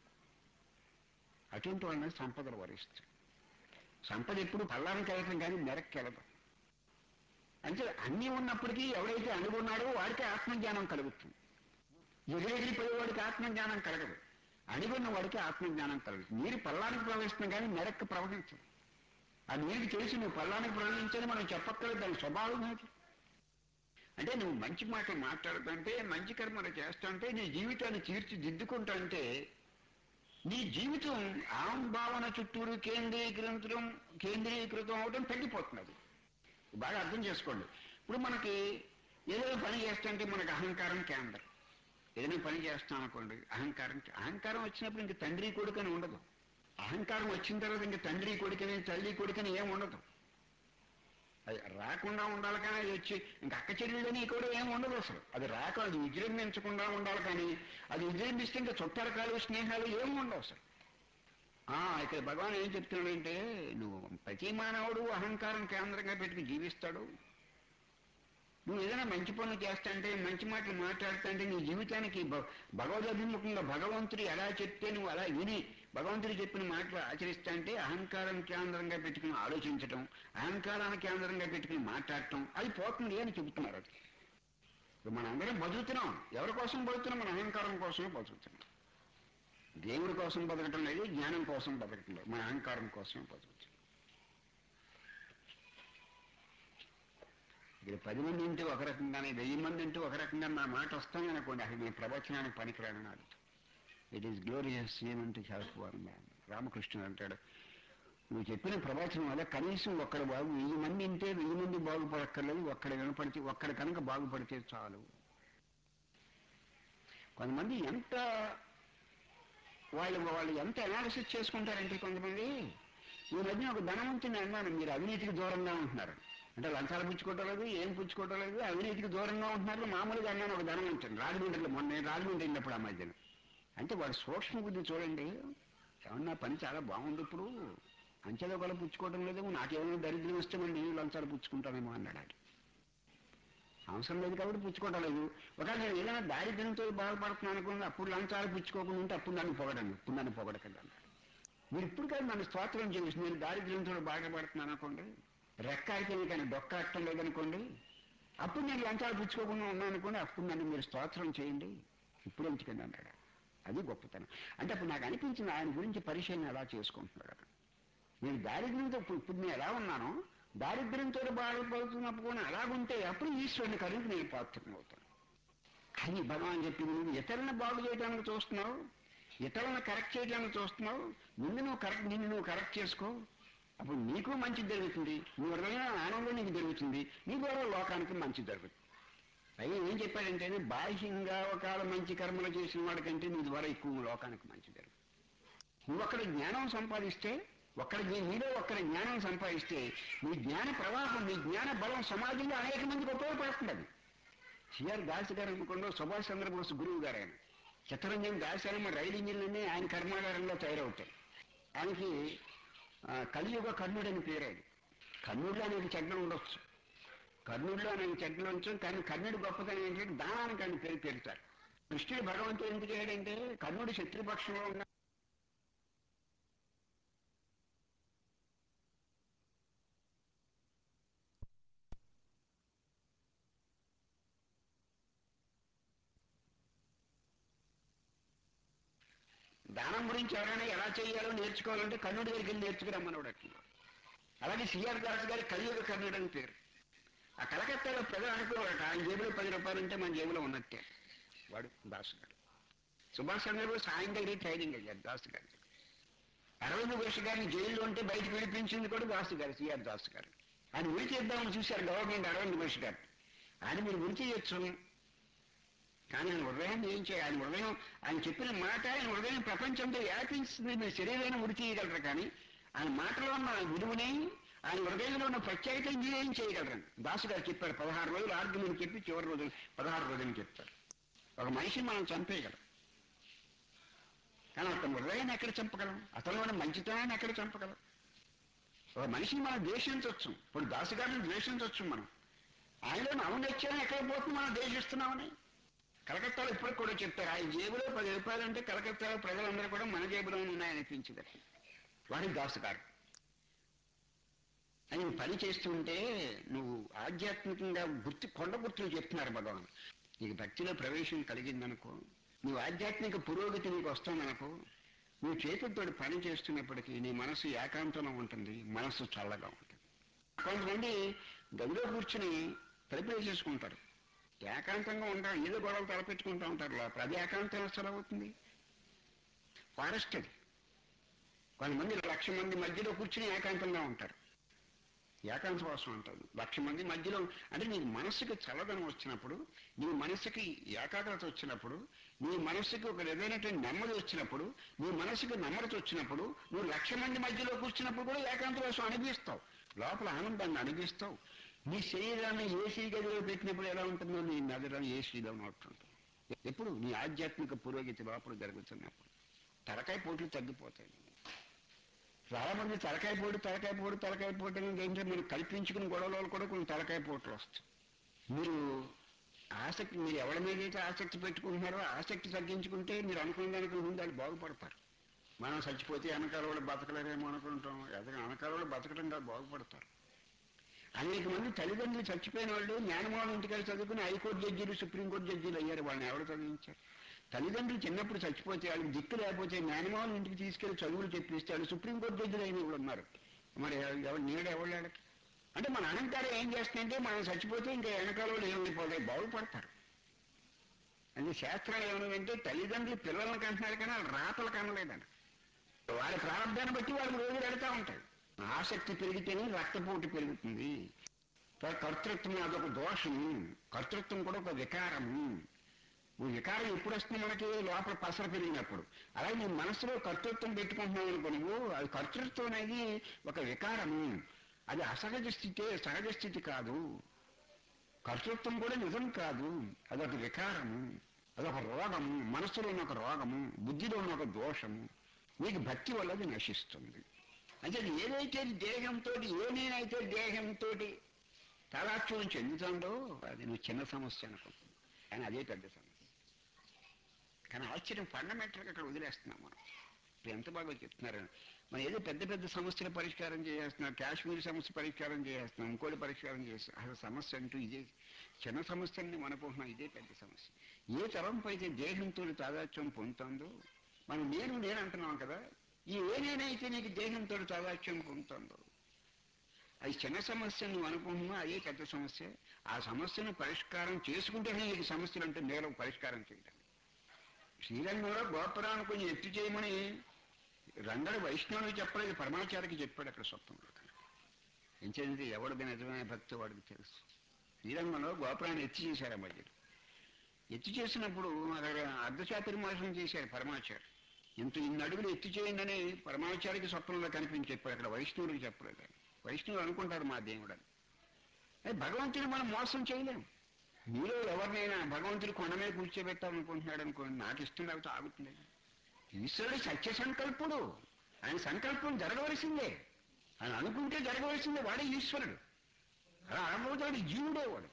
అటువంటి వాళ్ళని సంపదలు వరిస్తుంది సంపద ఎప్పుడు పల్లానికి వెళ్ళటం కానీ మెరక్కి వెళ్ళదు అంటే అన్నీ ఉన్నప్పటికీ ఎవడైతే అనుకున్నాడో వాడికి ఆత్మజ్ఞానం కలుగుతుంది ఎగిరెగిరిపోయేవాడికి ఆత్మజ్ఞానం కలగదు అణిగున్న వాడికి ఆత్మజ్ఞానం కలుగుతుంది నీరు పల్లానికి ప్రవహిస్తుంది కానీ మెరక్కి ప్రవహించదు ఆ నీరుకి తెలిసి నువ్వు పల్లానికి ప్రవహించని మనం చెప్పక్కర్లేదు దాని స్వభావం ఏంటి అంటే నువ్వు మంచి మాటలు మాట్లాడుతుంటే మంచి కర్మలు చేస్తుంటే నీ జీవితాన్ని తీర్చిదిద్దుకుంటుంటే నీ జీవితం ఆంభావన చుట్టూరు కేంద్రీకరించడం కేంద్రీకృతం అవడం తగ్గిపోతున్నది బాగా అర్థం చేసుకోండి ఇప్పుడు మనకి ఏదైనా పని చేస్తుంటే మనకు అహంకారం కేంద్రం ఏదైనా పని చేస్తాం అనుకోండి అహంకారం అహంకారం వచ్చినప్పుడు ఇంక తండ్రి కొడుకని ఉండదు అహంకారం వచ్చిన తర్వాత ఇంక తండ్రి కొడుకని తల్లి కొడుకని ఏం ఉండదు అది రాకుండా ఉండాలి కానీ అది వచ్చి ఇంక అక్క చెల్లెలని కూడా ఏం ఉండదు అసలు అది రాక అది విజృంభించకుండా ఉండాలి కానీ అది విజృంభిస్తే ఇంకా చుట్టారకాలు స్నేహాలు ఏమి ఉండవు అసలు ఆ, ఇక్కడ భగవాన్ ఏం చెప్తున్నాడంటే నువ్వు ప్రతి మానవుడు అహంకారం కేంద్రంగా పెట్టుకుని జీవిస్తాడు నువ్వు ఏదైనా మంచి పనులు చేస్తాంటే మంచి మాటలు మాట్లాడుతుంటే నీ జీవితానికి భ- భగవదభిముఖంగా భగవంతుడు ఎలా చెప్తే నువ్వు అలా విని భగవంతుడు చెప్పిన మాటలు ఆచరిస్తాంటే అహంకారం కేంద్రంగా పెట్టుకుని ఆలోచించటం అహంకారాన్ని కేంద్రంగా పెట్టుకుని మాట్లాడటం అది పోతుంది అని చెబుతున్నారు అది ఇప్పుడు మనందరం బతుకుతున్నాం ఎవరి కోసం బతుకుతున్నాం మన అహంకారం కోసమే బతుకుతున్నాం దేవుడి కోసం బతకటం లేదు జ్ఞానం కోసం బతకటం లేదు మన అహంకారం కోసమే బతుకుతున్నాం ఇక్కడ పది మంది ఉంటే ఒక రకంగానే వెయ్యి మంది ఉంటే ఒక రకంగా నా మాట వస్తాను అనుకోండి అసలు నేను ప్రవచనానికి పనికిరానని అడుగుతాను ఇట్ ఈస్ గ్లోరియస్ ఏమంటే శాశ్వతం రామకృష్ణుడు అంటాడు నువ్వు చెప్పిన ప్రవచనం వల్ల కనీసం ఒక్కడ బాగు వెయ్యి మంది ఉంటే వెయ్యి మంది బాగుపడక్కర్లేదు ఒక్కడ కనపడితే ఒక్కడ కనుక బాగుపడితే చాలు కొంతమంది ఎంత వాళ్ళు వాళ్ళు ఎంత అనాలిసిస్ చేసుకుంటారంటే కొంతమంది ఈ మధ్య ఒక ధనవంతుని అన్నాను మీరు అవినీతికి దూరంగా ఉంటున్నారు అంటే లంచాలు పుచ్చుకోవటం లేదు ఏం పుచ్చుకోవటం లేదు అవినీతికి దూరంగా ఉంటున్నారు మామూలుగా అన్నాను ఒక ధనవంతుని రాజమండ్రిలో మొన్న నేను రాజమండ్రి వెళ్ళినప్పుడు ఆ మధ్యన అంటే వాడు సూక్ష్మ బుద్ధి చూడండి ఏమన్నా పని చాలా బాగుంది ఇప్పుడు అంచెలో కూడా పుచ్చుకోవడం లేదు నాకేమైనా దరిద్రం వస్తే మళ్ళీ నేను లంచాలు పుచ్చుకుంటానేమో అన్నాడు ఆయన. అవసరం లేదు కాబట్టి పుచ్చుకోవటం లేదు ఒకవేళ నేను ఏదైనా దారిద్ర్యంతో బాధపడుతున్నాను అనుకోండి అప్పుడు లంచాలు పుచ్చుకోకుండా ఉంటే అప్పుడు నన్ను పొగడండి ఇప్పుడు నన్ను పొగడకండి అన్నాడు మీరు ఇప్పుడు కాదు నన్ను స్తోత్రం చేసి నేను దారిద్ర్యంతో బాధపడుతున్నాను అనుకోండి రెక్కాడితే కానీ డొక్కాడటం లేదనుకోండి అప్పుడు నేను లంచాలు పుచ్చుకోకుండా ఉన్నాను అనుకోండి అప్పుడు నన్ను మీరు స్తోత్రం చేయండి ఇప్పుడు ఎంచుకండి అన్నాడు అది గొప్పతనం అంటే అప్పుడు నాకు అనిపించింది ఆయన గురించి పరిశీలన ఎలా చేసుకుంటున్నాడు నేను దారిద్ర్యంతో ఇప్పుడు ఇప్పుడు నేను ఎలా ఉన్నానో దారిద్ర్యంతో బాధపడుతున్నప్పుడు కూడా అలాగుంటే అప్పుడు ఈశ్వరుని కరుణకు నేను పాత్రం అవుతాను కానీ భగవాన్ చెప్పింది నువ్వు ఇతరులను బాగు చేయడానికి చూస్తున్నావు ఇతరులను కరెక్ట్ చేయడానికి చూస్తున్నావు నిన్ను నువ్వు కరెక్ట్ నిన్ను నువ్వు కరెక్ట్ చేసుకో అప్పుడు నీకు మంచి జరుగుతుంది నీ హృదయం ఆనందం నీకు జరుగుతుంది నీ ద్వారా లోకానికి మంచి జరుగుతుంది అయ్యి ఏం చెప్పాడంటే బాహ్యంగా ఒకవేళ మంచి కర్మలు చేసిన వాడికంటే నీ ద్వారా ఎక్కువ లోకానికి మంచి జరుగుతుంది నువ్వు అక్కడ జ్ఞానం సంపాదిస్తే ఒక్కడ నీ- నీలో ఒక్కడ జ్ఞానం సంపాదిస్తే నీ జ్ఞాన ప్రవాహం నీ జ్ఞాన బలం సమాజంలో అనేక మందికి ఉపయోగపడుతుంది అది సిఆర్ దాస్ గారు అనుకున్న సుభాష్ చంద్రబోస్ గురువు గారు ఆయన చిత్తరంజన్ దాస్ అని మన రైలు ఇంజిన్లన్నీ ఆయన కర్మాగారంలో తయారవుతాయి ఆయనకి ఆ, కలియుగ కర్ణుడు అని పేరు ఆయన కర్ణుడిలో అనేక చెడ్డలు ఉండొచ్చు కర్ణుడిలో అనేక చెడ్డలు ఉండొచ్చు కానీ కర్ణుడి గొప్పతనం ఏంటంటే దానానికి ఆయన పేరు పెడతారు కృష్ణుడు భగవంతుడు ఎందుకు అయ్యాడంటే కర్ణుడు శత్రుపక్షంలో ఉన్న దానం గురించి ఎవరైనా ఎలా చేయాలో నేర్చుకోవాలంటే కర్ణుడి దగ్గరికి వెళ్ళి నేర్చుకురమ్మన్నాడు అట్లా అలాగే సిఆర్ దాస్ గారి కలియుగ కర్ణుడు అని పేరు ఆ కలకత్తాలో ప్రజలు అనుకోవాలట ఆయన జేబులో పది రూపాయలు ఉంటే మన జేబులో ఉన్నట్టే వాడు దాస్ గారు సుభాష్ చంద్రబోస్ ఆయన దగ్గర ట్రైనింగ్ అయ్యారు దాస్ గారు అరవింద్ ఘోష్ గారిని జైల్లో ఉంటే బయటకు విడిపించింది కూడా దాస్ గారు సిఆర్ దాస్ గారు ఆయన ఉరి చేద్దామని చూశారు గవర్నమెంట్ అరవింద్ ఘోష్ గారు ఆయన మీరు ఉరి చేయొచ్చు కానీ ఆయన హృదయాన్ని ఏం చేయాలి ఆయన హృదయం ఆయన చెప్పిన మాట ఆయన హృదయం ప్రపంచంతో వ్యాపించింది మీరు శరీరాన్ని ఉరి చేయగలరు కానీ ఆయన మాటలో ఉన్న విలువని ఆయన హృదయంలో ఉన్న ప్రత్యేకత మీరు ఏం చేయగలరని దాసు గారు చెప్పారు పదహారు రోజులు ఆర్గ్యుమెంట్ చెప్పి చివరి రోజు పదహారు రోజులు చెప్తారు ఒక మనిషిని మనం చంపేయగలం కానీ అతని హృదయాన్ని ఎక్కడ చంపగలం అతనిలో ఉన్న మంచితనాన్ని ఎక్కడ చంపగలం ఒక మనిషిని మనం ద్వేషించవచ్చు ఇప్పుడు దాసు గారిని ద్వేషించవచ్చు మనం ఆయనలో ఔన్నత్యాన్ని ఎక్కడ పోతుంది మనం ద్వేషిస్తున్నామని కలకత్తాలో ఇప్పటికి కూడా చెప్తారు ఆయన జేబులో పది రూపాయలు అంటే కలకత్తాలో ప్రజలందరూ కూడా మన జేబులో ఉన్నాయనిపించింది వాడి దాసు గారు అని పని చేస్తుంటే నువ్వు ఆధ్యాత్మికంగా గుర్తు కొండ గుర్తులు చెప్తున్నారు భగవాన్ నీకు భక్తిలో ప్రవేశం కలిగిందనుకో నువ్వు ఆధ్యాత్మిక పురోగతి నీకు వస్తుందనుకో నువ్వు చేతులతో పని చేస్తున్నప్పటికీ నీ మనసు ఏకాంతంలో ఉంటుంది మనసు చల్లగా ఉంటుంది కొంతమంది గదిలో కూర్చుని తలుపులేసేసుకుంటారు ఏకాంతంగా ఉంటారు ఏదో గొడవలు తలపెట్టుకుంటూ ఉంటారు లోపల అది ఏకాంతం అసలు అవుతుంది ఫారెస్ట్ అది కొంతమంది లక్ష మంది మధ్యలో కూర్చుని ఏకాంతంగా ఉంటారు ఏకాంత కోసం ఉంటుంది లక్ష మంది మధ్యలో అంటే నీ మనసుకి చల్లదనం వచ్చినప్పుడు నీ మనసుకి ఏకాగ్రత వచ్చినప్పుడు నీ మనసుకి ఒక ఏదైనటువంటి నెమ్మది వచ్చినప్పుడు నీ మనసుకి నెమ్మది వచ్చినప్పుడు నువ్వు లక్ష మంది మధ్యలో కూర్చున్నప్పుడు కూడా ఏకాంత కోసం అనిపిస్తావు లోపల ఆనందాన్ని అనిపిస్తావు నీ శరీరాన్ని ఏసీ గదిలో పెట్టినప్పుడు ఎలా ఉంటుందో నీ నగరం ఏసీలో ఉన్నట్టుంటుంది ఎప్పుడు నీ ఆధ్యాత్మిక పురోగతి లోపల జరుగుతున్నప్పుడు తలకాయ పోట్లు తగ్గిపోతాయి చాలా మంది తలకాయ పోటు తలకాయ పోటు తలకాయ పోటు అనేది ఏంటంటే మీరు కల్పించుకుని గొడవలు కూడా కొన్ని తలకాయ పోట్లు వస్తాయి మీరు ఆసక్తి మీరు ఎవరి మీదైతే ఆసక్తి పెట్టుకుంటున్నారో ఆసక్తి తగ్గించుకుంటే మీరు అనుకున్న దానికి ముందు వాళ్ళు బాగుపడతారు మనం చచ్చిపోతే వెనకాల కూడా బతకలేరేమో అనుకుంటాం ఎదగ వెనకాల కూడా బతకడం కాదు బాగుపడతారు అనేక మంది తల్లిదండ్రులు చచ్చిపోయిన వాళ్ళు జ్ఞానమోహన్ ఇంటికి చదువుకుని హైకోర్టు జడ్జీలు సుప్రీంకోర్టు జడ్జీలు అయ్యారు వాళ్ళని ఎవరు చదివించారు తల్లిదండ్రులు చిన్నప్పుడు చచ్చిపోతే వాళ్ళకి దిక్కు లేకపోతే జ్ఞానమోహన్ ఇంటికి తీసుకెళ్లి చదువులు చెప్పిస్తే వాళ్ళు సుప్రీంకోర్టు జడ్జీలు అయిన వాళ్ళు ఉన్నారు మరి ఎవరు నీడ ఎవరు అంటే మన అనంతరం ఏం చేస్తుందంటే మనం చచ్చిపోతే ఇంకా వెనకాల వాళ్ళు ఏమైపోతాయి బాగుపడతారు అది శాస్త్రం ఏమనుందంటే తల్లిదండ్రులు పిల్లలను కంటున్నారు కానీ వాళ్ళు రాతలు కనలేదండి వాళ్ళ ప్రారంభాన్ని బట్టి వాళ్ళు రోజు పెడతా ఉంటాయి ఆసక్తి పెరిగితేనే రక్తపోటు పెరుగుతుంది తర్వాత కర్తృత్వం అదొక దోషము కర్తృత్వం కూడా ఒక వికారము ఈ వికారం ఎప్పుడు వస్తుంది మనకి లోపల పసర పెరిగినప్పుడు అలాగే నీ మనసులో కర్తృత్వం పెట్టుకుంటున్నావు అనుకో నువ్వు అది కర్తృత్వం అనేది ఒక వికారము అది అసహజ స్థితే సహజ స్థితి కాదు కర్తృత్వం కూడా నిజం కాదు అదొక వికారము అదొక రోగము మనసులో ఉన్న ఒక రోగము బుద్ధిలో ఉన్న ఒక దోషము నీకు భక్తి వల్ల అది నశిస్తుంది అంటే ఏదైతే దేహంతో ఏ నేనైతే దేహంతో తలాక్షం చెందుతుందో అది నువ్వు చిన్న సమస్య అనుకుంటుంది కానీ అదే పెద్ద సమస్య కానీ ఆశ్చర్యం ఫండమెంటల్గా అక్కడ వదిలేస్తున్నాం మనం ఇప్పుడు ఎంత బాగా చెప్తున్నారు మనం ఏదో పెద్ద పెద్ద సమస్యల పరిష్కారం చేసేస్తున్నాం కాశ్మీర్ సమస్య పరిష్కారం చేసేస్తున్నాం ఇంకోటి పరిష్కారం చేస్తాం అసలు సమస్య అంటూ ఇదే చిన్న సమస్యని అనుకుంటున్నాం ఇదే పెద్ద సమస్య ఏ తరంపు అయితే దేహంతో తాదాత్యం పొందుతుందో మనం నేను నేను అంటున్నాం కదా ఈ ఏ నేనైతే నీకు దేహంతో తాదాత్యం పొందుతుందో అది చిన్న సమస్య నువ్వు అనుకుంటున్నా అదే పెద్ద సమస్య ఆ సమస్యను పరిష్కారం చేసుకుంటేనే నీకు సమస్యలు అంటే నేను పరిష్కారం చేయడం శ్రీరంగంలో గోపురాన్ని కొంచెం ఎత్తు చేయమని రంగడు వైష్ణవునికి చెప్పలేదు పరమాచారికి చెప్పాడు అక్కడ స్వప్నంలో ఏం చేయండి ఎవడికి నిజమైన భక్తి వాడికి తెలుసు శ్రీరంగంలో గోపురాన్ని ఎత్తి చేశారు ఆ మధ్యలో ఎత్తి చేసినప్పుడు అక్కడ అర్ధచాతుర్మాసం చేశారు పరమాచారి ఇంత ఇన్ని అడుగులు ఎత్తి చేయండి అని పరమాచారికి స్వప్నంలో కనిపించి చెప్పాడు అక్కడ వైష్ణవుడికి చెప్పలేదు ఆయన. వైష్ణవులు అనుకుంటారు మా దేవుడు అని అది భగవంతుని మనం మోసం చేయలేము మీలో ఎవరినైనా భగవంతుడు కొండ మీద కూర్చోబెట్టాలనుకుంటున్నాడు అనుకోండి నాకు ఇష్టం లేకపోతే ఆగుతుంది ఈశ్వరుడు సత్య సంకల్పుడు ఆయన సంకల్పం జరగవలసిందే ఆయన అనుకుంటే జరగవలసిందే వాడే ఈశ్వరుడు అలా అనుభవుతాడు జీవుడే వాడు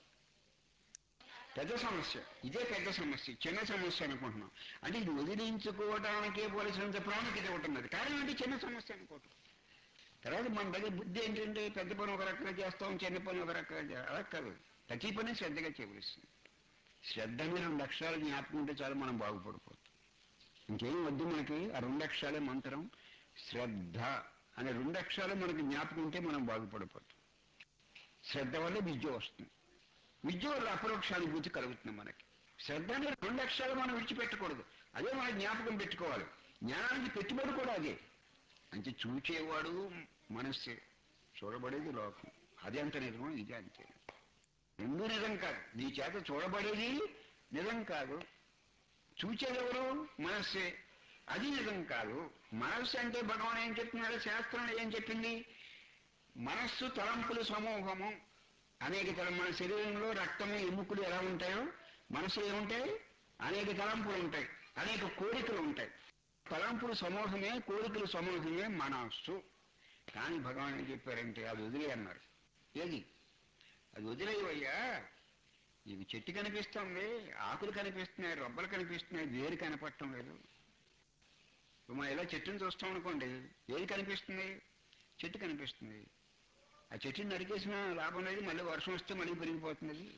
పెద్ద సమస్య ఇదే పెద్ద సమస్య చిన్న సమస్య అనుకుంటున్నాం అంటే ఇది వదిలించుకోవడానికే పోలసినంత ప్రాముఖ్యత ఉంటున్నది కారణం అంటే చిన్న సమస్య అనుకోవటం తర్వాత మన దగ్గర బుద్ధి ఏంటంటే పెద్ద పని ఒక రకంగా చేస్తాం చిన్న పని ఒక రకంగా చేస్తాం అలా కాదు ప్రతి పని శ్రద్ధగా చేయవలసింది శ్రద్ధ మీద రెండు అక్షరాలు జ్ఞాపకం ఉంటే చాలు మనం బాగుపడిపోతాం ఇంకేం వద్దు మనకి ఆ రెండు అక్షరాలే మంత్రం శ్రద్ధ అనే రెండు అక్షరాలు మనకి జ్ఞాపకం ఉంటే మనం బాగుపడిపోతాం శ్రద్ధ వల్ల విద్య వస్తుంది విద్య వల్ల అపరోక్షానుభూతి కలుగుతుంది మనకి శ్రద్ధ అనే రెండు అక్షరాలు మనం విడిచిపెట్టకూడదు అదే మన జ్ఞాపకం పెట్టుకోవాలి జ్ఞానానికి పెట్టుబడి కూడా అదే అంటే చూచేవాడు మనస్సే చూడబడేది లోకం అది అంత నిజమో ఇది అంతే రెండు నిజం కాదు నీ చేత చూడబడేది నిజం కాదు చూచేదెవరు మనస్సే అది నిజం కాదు మనస్సు అంటే భగవాన్ ఏం చెప్తున్నాడు శాస్త్రం ఏం చెప్పింది మనస్సు తలంపుల సమూహము అనేక తలం మన శరీరంలో రక్తము ఎముకలు ఎలా ఉంటాయో మనసులో ఏముంటాయి అనేక తలంపులు ఉంటాయి అనేక కోరికలు ఉంటాయి తలంపుల సమూహమే కోరికల సమూహమే మనస్సు కానీ భగవాన్ ఏం చెప్పారంటే అది వదిలే అన్నారు ఏది అది వదిలేవయ్యా నీకు చెట్టు కనిపిస్తుంది ఆకులు కనిపిస్తున్నాయి రొబ్బలు కనిపిస్తున్నాయి వేరు కనపడటం లేదు ఇప్పుడు మనం ఇలా చెట్టుని చూస్తాం అనుకోండి ఏది కనిపిస్తుంది చెట్టు కనిపిస్తుంది ఆ చెట్టుని నరికేసిన లాభం లేదు మళ్ళీ వర్షం వస్తే మళ్ళీ పెరిగిపోతుంది అది.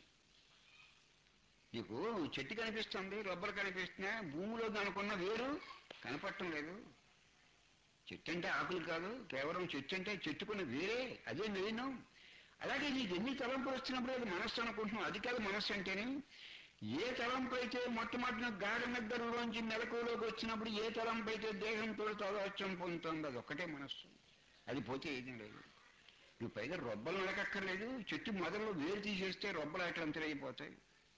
నీకు చెట్టు కనిపిస్తుంది రొబ్బలు కనిపిస్తున్నాయి భూమిలో అనుకున్న వేరు కనపడటం లేదు చెట్టు అంటే ఆకులు కాదు కేవలం చెట్టు అంటే చెట్టుకున్న వేరే అదే మెయిన్ అలాగే నీకు ఎన్ని తలంపులు వచ్చినప్పుడు అది మనస్సు అనుకుంటున్నావు అది కాదు మనస్సు అంటేనే ఏ తలంపు అయితే మొట్టమొదటిన గాఢ నిద్రలోంచి మెలకువలోకి వచ్చినప్పుడు ఏ తలంపు అయితే దేహంతో తదోత్సం పొందుతుందో అది ఒక్కటే మనస్సు అది పోతే ఏది లేదు నువ్వు పైగా రొబ్బలు నడకక్కర్లేదు చెట్టు మొదల్లో వేరు తీసేస్తే రొబ్బలు అట్లా అంతరైపోతాయి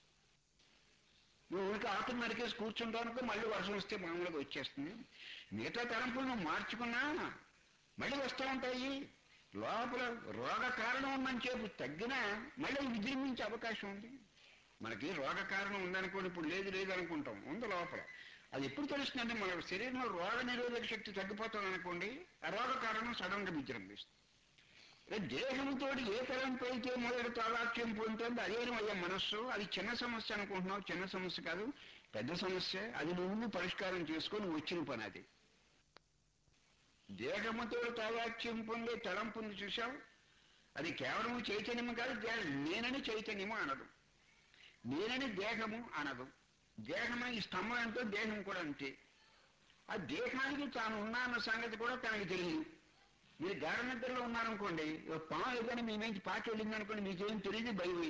నువ్వు ఊరికి ఆకులు నరికేసి కూర్చుంటానుకో మళ్ళీ వర్షం వస్తే మామూలుగా వచ్చేస్తుంది మిగతా తలంపులు నువ్వు మార్చుకున్నా మళ్ళీ వస్తూ ఉంటాయి లోపల రోగ కారణం ఉందని చెప్పు తగ్గినా మళ్ళీ విజృంభించే అవకాశం ఉంది మనకి రోగ కారణం ఉందనుకోండి ఇప్పుడు లేదు లేదు అనుకుంటాం ఉంది లోపల అది ఎప్పుడు తెలుస్తుందంటే మన శరీరంలో రోగ నిరోధక శక్తి తగ్గిపోతుంది అనుకోండి ఆ రోగ కారణం సడన్ గా విజృంభిస్తుంది ఏ దేహంతో ఏ తలంపు అయితే మొదటి తాదాత్యం పొందుతుందో అదేనయ్యా మనస్సు అది చిన్న సమస్య అనుకుంటున్నావు చిన్న సమస్య కాదు పెద్ద సమస్య అది నువ్వు పరిష్కారం చేసుకొని వచ్చిన పని అది దేహముతో తాదాత్యం పొందే తలంపుని చూశావు అది కేవలం చైతన్యము కాదు దే- నేనని చైతన్యము అనదు నేనని దేహము అనదు దేహమే ఈ స్తంభం ఎంతో దేహం కూడా అంతే ఆ దేహానికి తాను ఉన్నాన్న సంగతి కూడా తనకి తెలియదు మీరు గాఢ నిద్రలో ఉన్నారనుకోండి ఓ పాము ఏదైనా మీ నుంచి పాచి వెళ్ళింది అనుకోండి మీకేం తెలియదు భయం లేదు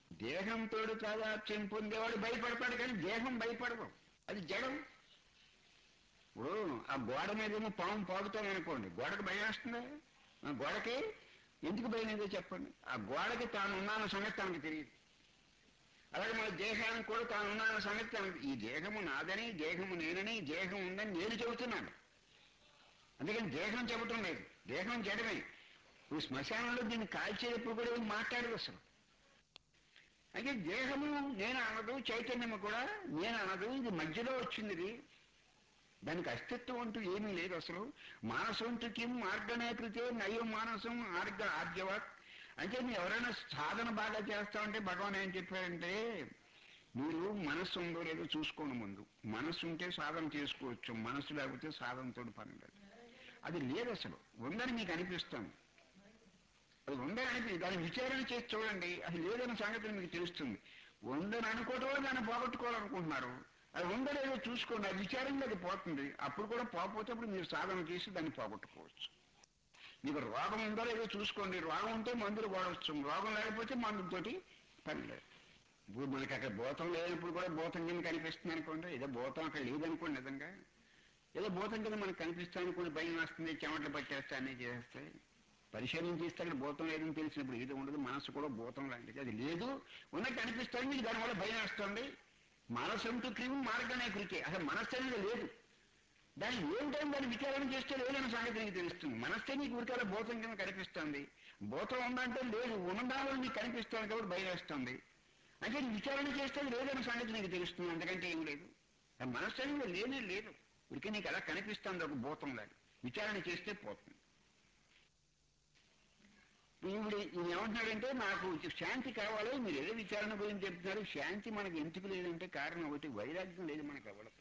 దేహంతో తాదాత్యం పొందేవాడు భయపడతాడు కానీ దేహం భయపడదు అది జడం ఇప్పుడు ఆ గోడ మీద ఏమో పాము పాకుతాను అనుకోండి గోడకు భయం వస్తుందా ఆ గోడకి ఎందుకు భయం ఏదో చెప్పండి ఆ గోడకి తాను ఉన్నాన సంగతి తనకు తెలియదు అలాగే మన దేహానికి కూడా తాను ఉన్నాన సంగతి తనకు ఈ దేహము నాదని దేహము నేనని దేహం ఉందని నేను చెబుతున్నాను అందుకని దేహం చెప్పటం లేదు దేహం జడమే ఇప్పుడు శ్మశానంలో దీన్ని కాల్చేటప్పుడు కూడా ఏం మాట్లాడదు అసలు అయితే దేహము నేను అనదు చైతన్యము కూడా నేను అనదు ఇది మధ్యలో వచ్చింది ఇది దానికి అస్తిత్వం అంటూ ఏమీ లేదు అసలు మానసంతు కిం మార్గనేకృతే నయం మానసం ఆర్గ ఆద్యవత్ అంటే మీరు ఎవరైనా సాధన బాగా చేస్తామంటే భగవాన్ ఏం చెప్పారంటే మీరు మనస్సు ఉందో లేదో చూసుకోండి ముందు మనస్సు ఉంటే సాధన చేసుకోవచ్చు మనస్సు లేకపోతే సాధనతో పని లేదు అది లేదు అసలు ఉందని మీకు అనిపిస్తుంది అది ఉందని అనిపి దాన్ని విచారణ చేసి చూడండి అది లేదన్న సంగతి మీకు తెలుస్తుంది ఉందని అనుకోవటం వల్ల దాన్ని పోగొట్టుకోవాలనుకుంటున్నారు అది ఉందో లేదో చూసుకోండి అది విచారంగా అది పోతుంది అప్పుడు కూడా పోకపోతే అప్పుడు మీరు సాధన చేసి దాన్ని పోగొట్టుకోవచ్చు మీకు రోగం ఉందో లేదో చూసుకోండి రోగం ఉంటే మందులు వాడవచ్చు రోగం లేకపోతే మందుతోటి పని లేదు ఇప్పుడు మనకి అక్కడ భూతం లేనప్పుడు కూడా భూతం కింద కనిపిస్తుంది అనుకోండి ఏదో భూతం అక్కడ లేదనుకోండి నిజంగా ఏదో భూతం కింద మనకు కనిపిస్తా అనుకోండి భయం వస్తుంది చెమటలు పట్టేస్తా అన్నీ చేస్తాయి పరిశీలన చేస్తే అక్కడ భూతం లేదని తెలిసినప్పుడు ఏది ఉండదు మనసు కూడా భూతం లాంటిది అది లేదు ఉన్నట్టు అనిపిస్తుంది మీకు దానివల్ల భయం వస్తుంది మనసంటూ క్రిమి మార్గనే కృతే అసలు మనస్సు అనేది లేదు దాన్ని ఏమిటని దాన్ని విచారణ చేస్తే లేదన్న సంగతి నీకు తెలుస్తుంది మనస్తే నీకు ఉరికాల భూతం కింద కనిపిస్తుంది భూతం ఉందంటే లేదు ఉన్నదాలో నీకు కనిపిస్తుంది కాబట్టి భయం వేస్తుంది అంటే నీ విచారణ చేస్తే లేదన్న సంగతి నీకు తెలుస్తుంది అంతకంటే ఏం లేదు ఆ మనస్సు అనేది లేనే లేదు ఉరికి నీకు అలా కనిపిస్తుంది ఒక భూతం లాగా విచారణ చేస్తే పోతుంది ఇప్పుడు ఈయన ఏమంటున్నాడంటే నాకు శాంతి కావాలి మీరు ఏదో విచారణ గురించి చెప్తున్నారు శాంతి మనకు ఎందుకు లేదంటే కారణం ఒకటి వైరాగ్యం లేదు మనకు అవ్వడం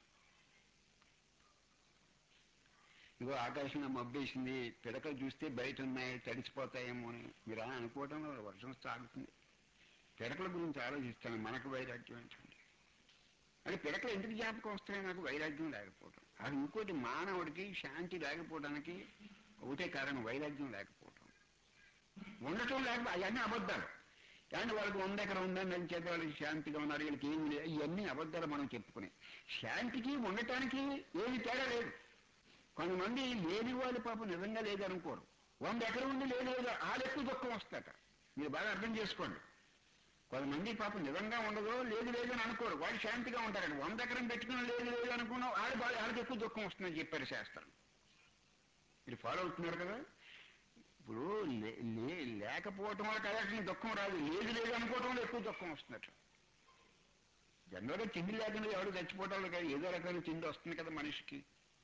ఇగో ఆకాశంలో మబ్బేసింది పిడకలు చూస్తే బయట ఉన్నాయి తడిసిపోతాయేమో అని మీరు అలా అనుకోవడం వల్ల వర్షం సాగుతుంది పిడకల గురించి ఆలోచిస్తాను మనకు వైరాగ్యం ఏంటండి అంటే పిడకలు ఎందుకు జ్ఞాపకం వస్తాయి నాకు వైరాగ్యం లేకపోవడం అది ఇంకోటి మానవుడికి శాంతి లేకపోవడానికి ఒకటే కారణం వైరాగ్యం లేకపోవడం ఉండటం లేకపోతే అవన్నీ అబద్ధాలు కానీ వాళ్ళకి వంద ఎకరం ఉందని అని చేత వాళ్ళకి శాంతిగా ఉన్నారు వీళ్ళకి ఏమి లేదు ఇవన్నీ అబద్ధాలు మనం చెప్పుకునే శాంతికి ఉండటానికి ఏమి తేడా లేదు కొంతమంది లేని వాళ్ళు పాపం నిజంగా లేదనుకోరు వంద ఎకరం ఉండి లేని లేదు వాళ్ళు ఎక్కువ దుఃఖం వస్తాట మీరు బాగా అర్థం చేసుకోండి కొంతమంది పాపం నిజంగా ఉండదు లేదు లేదు అని అనుకోరు వాళ్ళు శాంతిగా ఉంటారండి వంద ఎకరం పెట్టుకుని లేదు లేదు అనుకున్నాం వాళ్ళు బాగా వాళ్ళకి ఎక్కువ దుఃఖం వస్తుందని చెప్పారు శాస్త్రం మీరు ఫాలో అవుతున్నారు కదా ఇప్పుడు లే- లే- లేకపోవటం వల్ల కదా దుఃఖం రాదు లేదు లేదు అనుకోవటం వల్ల ఎక్కువ దుఃఖం వస్తున్నట్టు జనరల్గా తిండి లేకుండా ఎవరు చచ్చిపోవటం వల్ల కాదు ఏదో రకమైన తిండి వస్తుంది కదా మనిషికి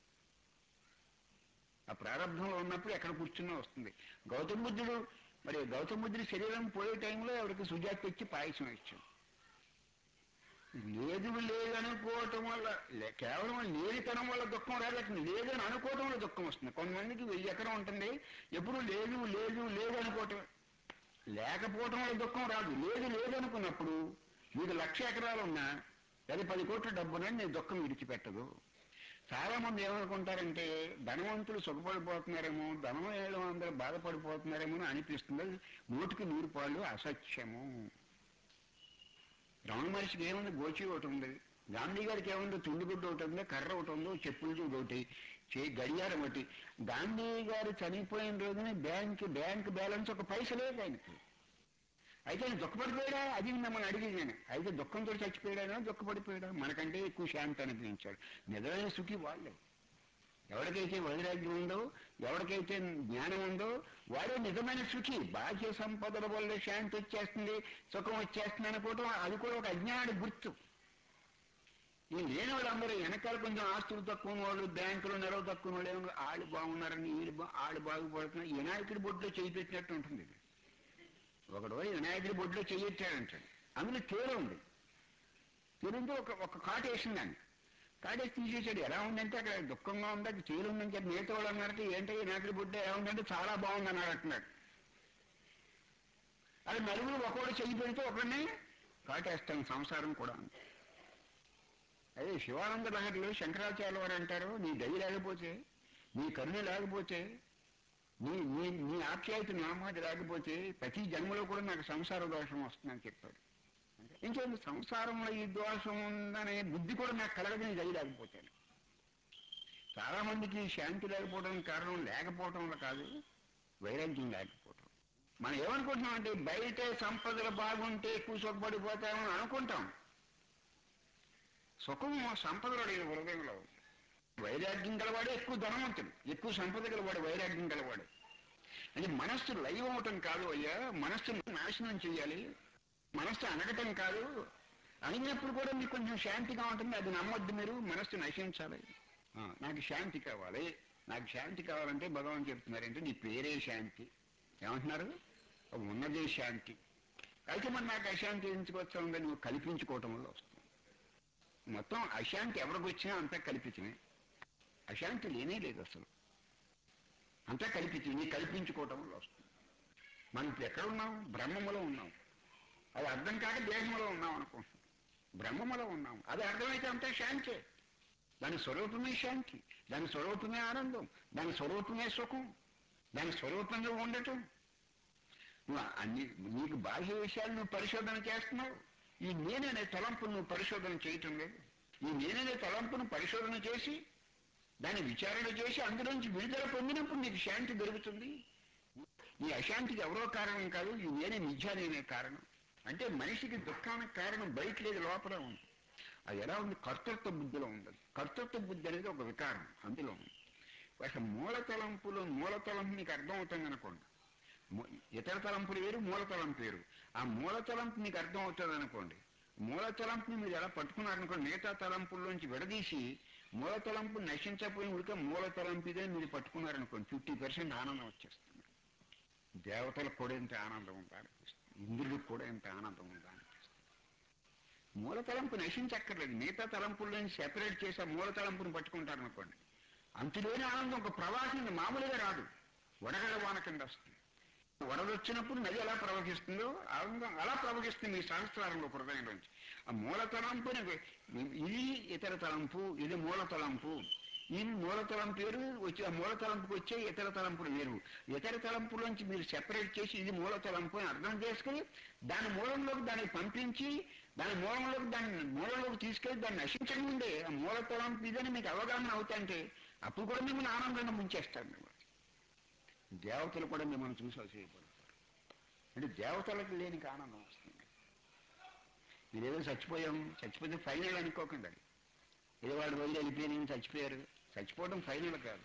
ఆ ప్రారంభంలో ఉన్నప్పుడు ఎక్కడ కూర్చున్నా వస్తుంది గౌతమ బుద్ధుడు మరి గౌతమ బుద్ధుడి శరీరం పోయే టైంలో ఎవరికి సుజాత తెచ్చి పాయసం ఇచ్చాం లేదు లేదనుకోవటం వల్ల లే- కేవలం లేనితనం వల్ల దుఃఖం రాదు అక్కడ లేదని అనుకోవటం వల్ల దుఃఖం వస్తుంది కొంతమందికి వెయ్యి ఎకరం ఉంటుంది ఎప్పుడు లేదు లేదు లేదు అనుకోవటం లేకపోవటం వల్ల దుఃఖం రాదు లేదు లేదనుకున్నప్పుడు మీకు లక్ష ఎకరాలు ఉన్నా లేదా పది కోట్ల డబ్బున్నా నేను దుఃఖం విడిచిపెట్టదు చాలా మంది ఏమనుకుంటారంటే ధనవంతులు సుఖపడిపోతున్నారేమో ధనం వేయడం అందరూ బాధపడిపోతున్నారేమో అని అనిపిస్తుంది అది నోటికి నూరు పాళ్ళు అసత్యము రమణ మహర్షికి ఏముంది గోచి ఒకటి ఉంది గాంధీ గారికి ఏముంది తుండిగుడ్డ ఒకటి ఉంది కర్ర ఒకటి ఉంది ఒక చెప్పులు చూడు ఒకటి చే గడియారం ఒకటి గాంధీ గారు చనిపోయిన రోజున బ్యాంక్ బ్యాంక్ బ్యాలెన్స్ ఒక పైస లేదు ఆయనకి అయితే ఆయన దుఃఖపడిపోయాడా అది మిమ్మల్ని అడిగి నేను అయితే దుఃఖంతో చచ్చిపోయాడా దుఃఖపడిపోయాడా మనకంటే ఎక్కువ శాంతి అనిపించాడు నిజమైన సుఖి వాళ్ళే ఎవరికైతే వైరాగ్యం ఉందో ఎవరికైతే జ్ఞానం ఉందో వాడే నిజమైన సుఖి బాహ్య సంపదల వల్ల శాంతి వచ్చేస్తుంది సుఖం వచ్చేస్తుంది అనుకోవటం అది కూడా ఒక అజ్ఞానానికి గుర్తు ఈ లేని వాళ్ళందరూ వెనకాల కొంచెం ఆస్తులు తక్కువ ఉన్న వాళ్ళు బ్యాంకులో నిలవ తక్కువ ఉన్న వాళ్ళు ఏమో ఆళ్ళు బాగున్నారని వీళ్ళు బా ఆళ్ళు బాగుపడుతున్నారు వినాయకుడి బొడ్లో చేయి పెట్టినట్టు ఉంటుంది ఇది ఒకడు వినాయకుడి బొడ్లో చెయ్యొచ్చాడంటాడు అందులో తేలు ఉంది తేలుంటే ఒక ఒక కాటు వేసిందాన్ని కాటేసి తీసేసాడు ఎలా ఉందంటే అక్కడ దుఃఖంగా ఉంది అది తేలు ఉందని చెప్పి మిగతా వాళ్ళు అన్నారంటే ఏంటో వినాయకుడి బొడ్డ ఎలా ఉందంటే చాలా బాగుంది అన్నాడు అంటున్నాడు అది నలుగురు ఒకడు చెయ్యి పెడితే ఒకడిని కాటేస్తాను సంసారం కూడా అంతే అదే శివానంద లహరిలో శంకరాచార్య వారు అంటారు నీ దయ లేకపోతే నీ కరుణ లేకపోతే నీ నీ నీ ఆప్యాయత నా మాట లేకపోతే ప్రతి జన్మలో కూడా నాకు సంసార దోషం వస్తుందని చెప్పాడు ఇంకేంటి సంసారంలో ఈ దోషం ఉందనే బుద్ధి కూడా నాకు కలగదని చేయలేకపోతాను చాలా మందికి శాంతి లేకపోవడం కారణం లేకపోవటంలో కాదు వైరాగ్యం లేకపోవటం మనం ఏమనుకుంటున్నాం అంటే బయట సంపదలు బాగుంటే ఎక్కువ సుఖపడిపోతామని అనుకుంటాం సుఖం సంపదలు లేని హృదయంలో ఉంది వైరాగ్యం గలవాడే ఎక్కువ ధనవంతుడు ఎక్కువ సంపద గలవాడు వైరాగ్యం గలవాడు అంటే మనస్సు లైవ్ అవటం కాదు అయ్యా మనస్సు నాశనం చేయాలి మనస్సు అనగటం కాదు అడిగినప్పుడు కూడా మీకు కొంచెం శాంతిగా ఉంటుంది అది నమ్మొద్దు మీరు మనస్సు నశించాలి ఆ, నాకు శాంతి కావాలి నాకు శాంతి కావాలంటే భగవాన్ చెప్తున్నారంటే నీ పేరే శాంతి ఏమంటున్నారు ఉన్నదే శాంతి అయితే మరి నాకు అశాంతి ఎందుకు వస్తుందని నువ్వు కల్పించుకోవటం వల్ల వస్తుంది మొత్తం అశాంతి ఎవరికి వచ్చినా అంతా కల్పించమే అశాంతి లేనే లేదు అసలు అంతా కల్పించి నీ కల్పించుకోవటం వల్ల వస్తుంది మనం ఇప్పుడు ఎక్కడ ఉన్నాం బ్రహ్మములో ఉన్నాం అది అర్థం కాక దేహంలో ఉన్నాం అనుకుంటున్నాం బ్రహ్మములో ఉన్నాం అది అర్థమైతే అంతా శాంతే దాని స్వరూపమే శాంతి దాని స్వరూపమే ఆనందం దాని స్వరూపమే సుఖం దాని స్వరూపంగా ఉండటం నువ్వు అన్ని నీకు బాహ్య విషయాలు నువ్వు పరిశోధన చేస్తున్నావు ఈ నేననే తలంపును నువ్వు పరిశోధన చేయటం లేదు ఈ నేననే తలంపును పరిశోధన చేసి దాన్ని విచారణ చేసి అందులోంచి విడుదల పొందినప్పుడు నీకు శాంతి దొరుకుతుంది ఈ అశాంతికి ఎవరో కారణం కాదు ఈ నేనే నిజానేనే కారణం అంటే మనిషికి దుఃఖానికి కారణం బయట లేదు లోపల ఉంది అది ఎలా ఉంది కర్తృత్వ బుద్ధిలో ఉండదు కర్తృత్వ బుద్ధి అనేది ఒక వికారం అందులో ఉంది అసలు మూల తలంపులో మూల తలంపు నీకు అర్థం అవుతుంది అనుకోండి ము- ఇతర తలంపులు వేరు మూల తలంపు వేరు ఆ మూల తలంపు మీకు అర్థం అవుతుంది అనుకోండి మూల తలంపుని మీరు ఎలా పట్టుకున్నారనుకోండి మిగతా తలంపుల్లోంచి విడదీసి మూల తలంపు నశించకపోయిన ఉడిక మూల తలంపు ఇదే మీరు పట్టుకున్నారనుకోండి ఫిఫ్టీ పర్సెంట్ ఆనందం వచ్చేస్తుంది దేవతలకు కూడా ఇంత ఆనందం ఉందా అనిపిస్తుంది ఇంద్రుడికి కూడా ఇంత ఆనందం ఉందా అనిపిస్తుంది మూల తలంపు నశించక్కర్లేదు మిగతా తలంపుల్లోంచి సెపరేట్ చేసి ఆ మూల తలంపుని పట్టుకుంటారనుకోండి అంతులేని ఆనందం ఒక ప్రవాహం మామూలుగా రాదు వడగళ్ళ వాన కింద వస్తుంది వరద వచ్చినప్పుడు నది ఎలా ప్రవహిస్తుందో ఆనందం అలా ప్రవహిస్తుంది ఈ సహస్రారంలో హృదయంలోంచి ఆ మూల తలంపు ఇది ఇతర తలంపు ఇది మూల తలంపు ఈ మూల తలంపు వేరు వచ్చి ఆ మూల తలంపుకి వచ్చే ఇతర తలంపులు వేరు ఇతర తలంపులోంచి మీరు సెపరేట్ చేసి ఇది మూల తలంపు అని అర్థం చేసుకుని దాని మూలంలోకి దాన్ని పంపించి దాని మూలంలోకి దాన్ని మూలంలోకి తీసుకెళ్లి దాన్ని నశించకముందే ఆ మూల తలంపు ఇదని మీకు అవగాహన అవుతాంటే అప్పుడు కూడా మిమ్మల్ని ఆనందంగా ముంచేస్తారు మిమ్మల్ని దేవతలు కూడా మిమ్మల్ని చూసి అసూయపడతారు అంటే దేవతలకు లేని ఆనందం వస్తుంది మీరేదో చచ్చిపోయాం చచ్చిపోతే ఫైనల్ అనుకోకండి అది ఏదో వాడు వదిలి వెళ్ళిపోయి చచ్చిపోయారు చచ్చిపోవడం ఫైనల్ కాదు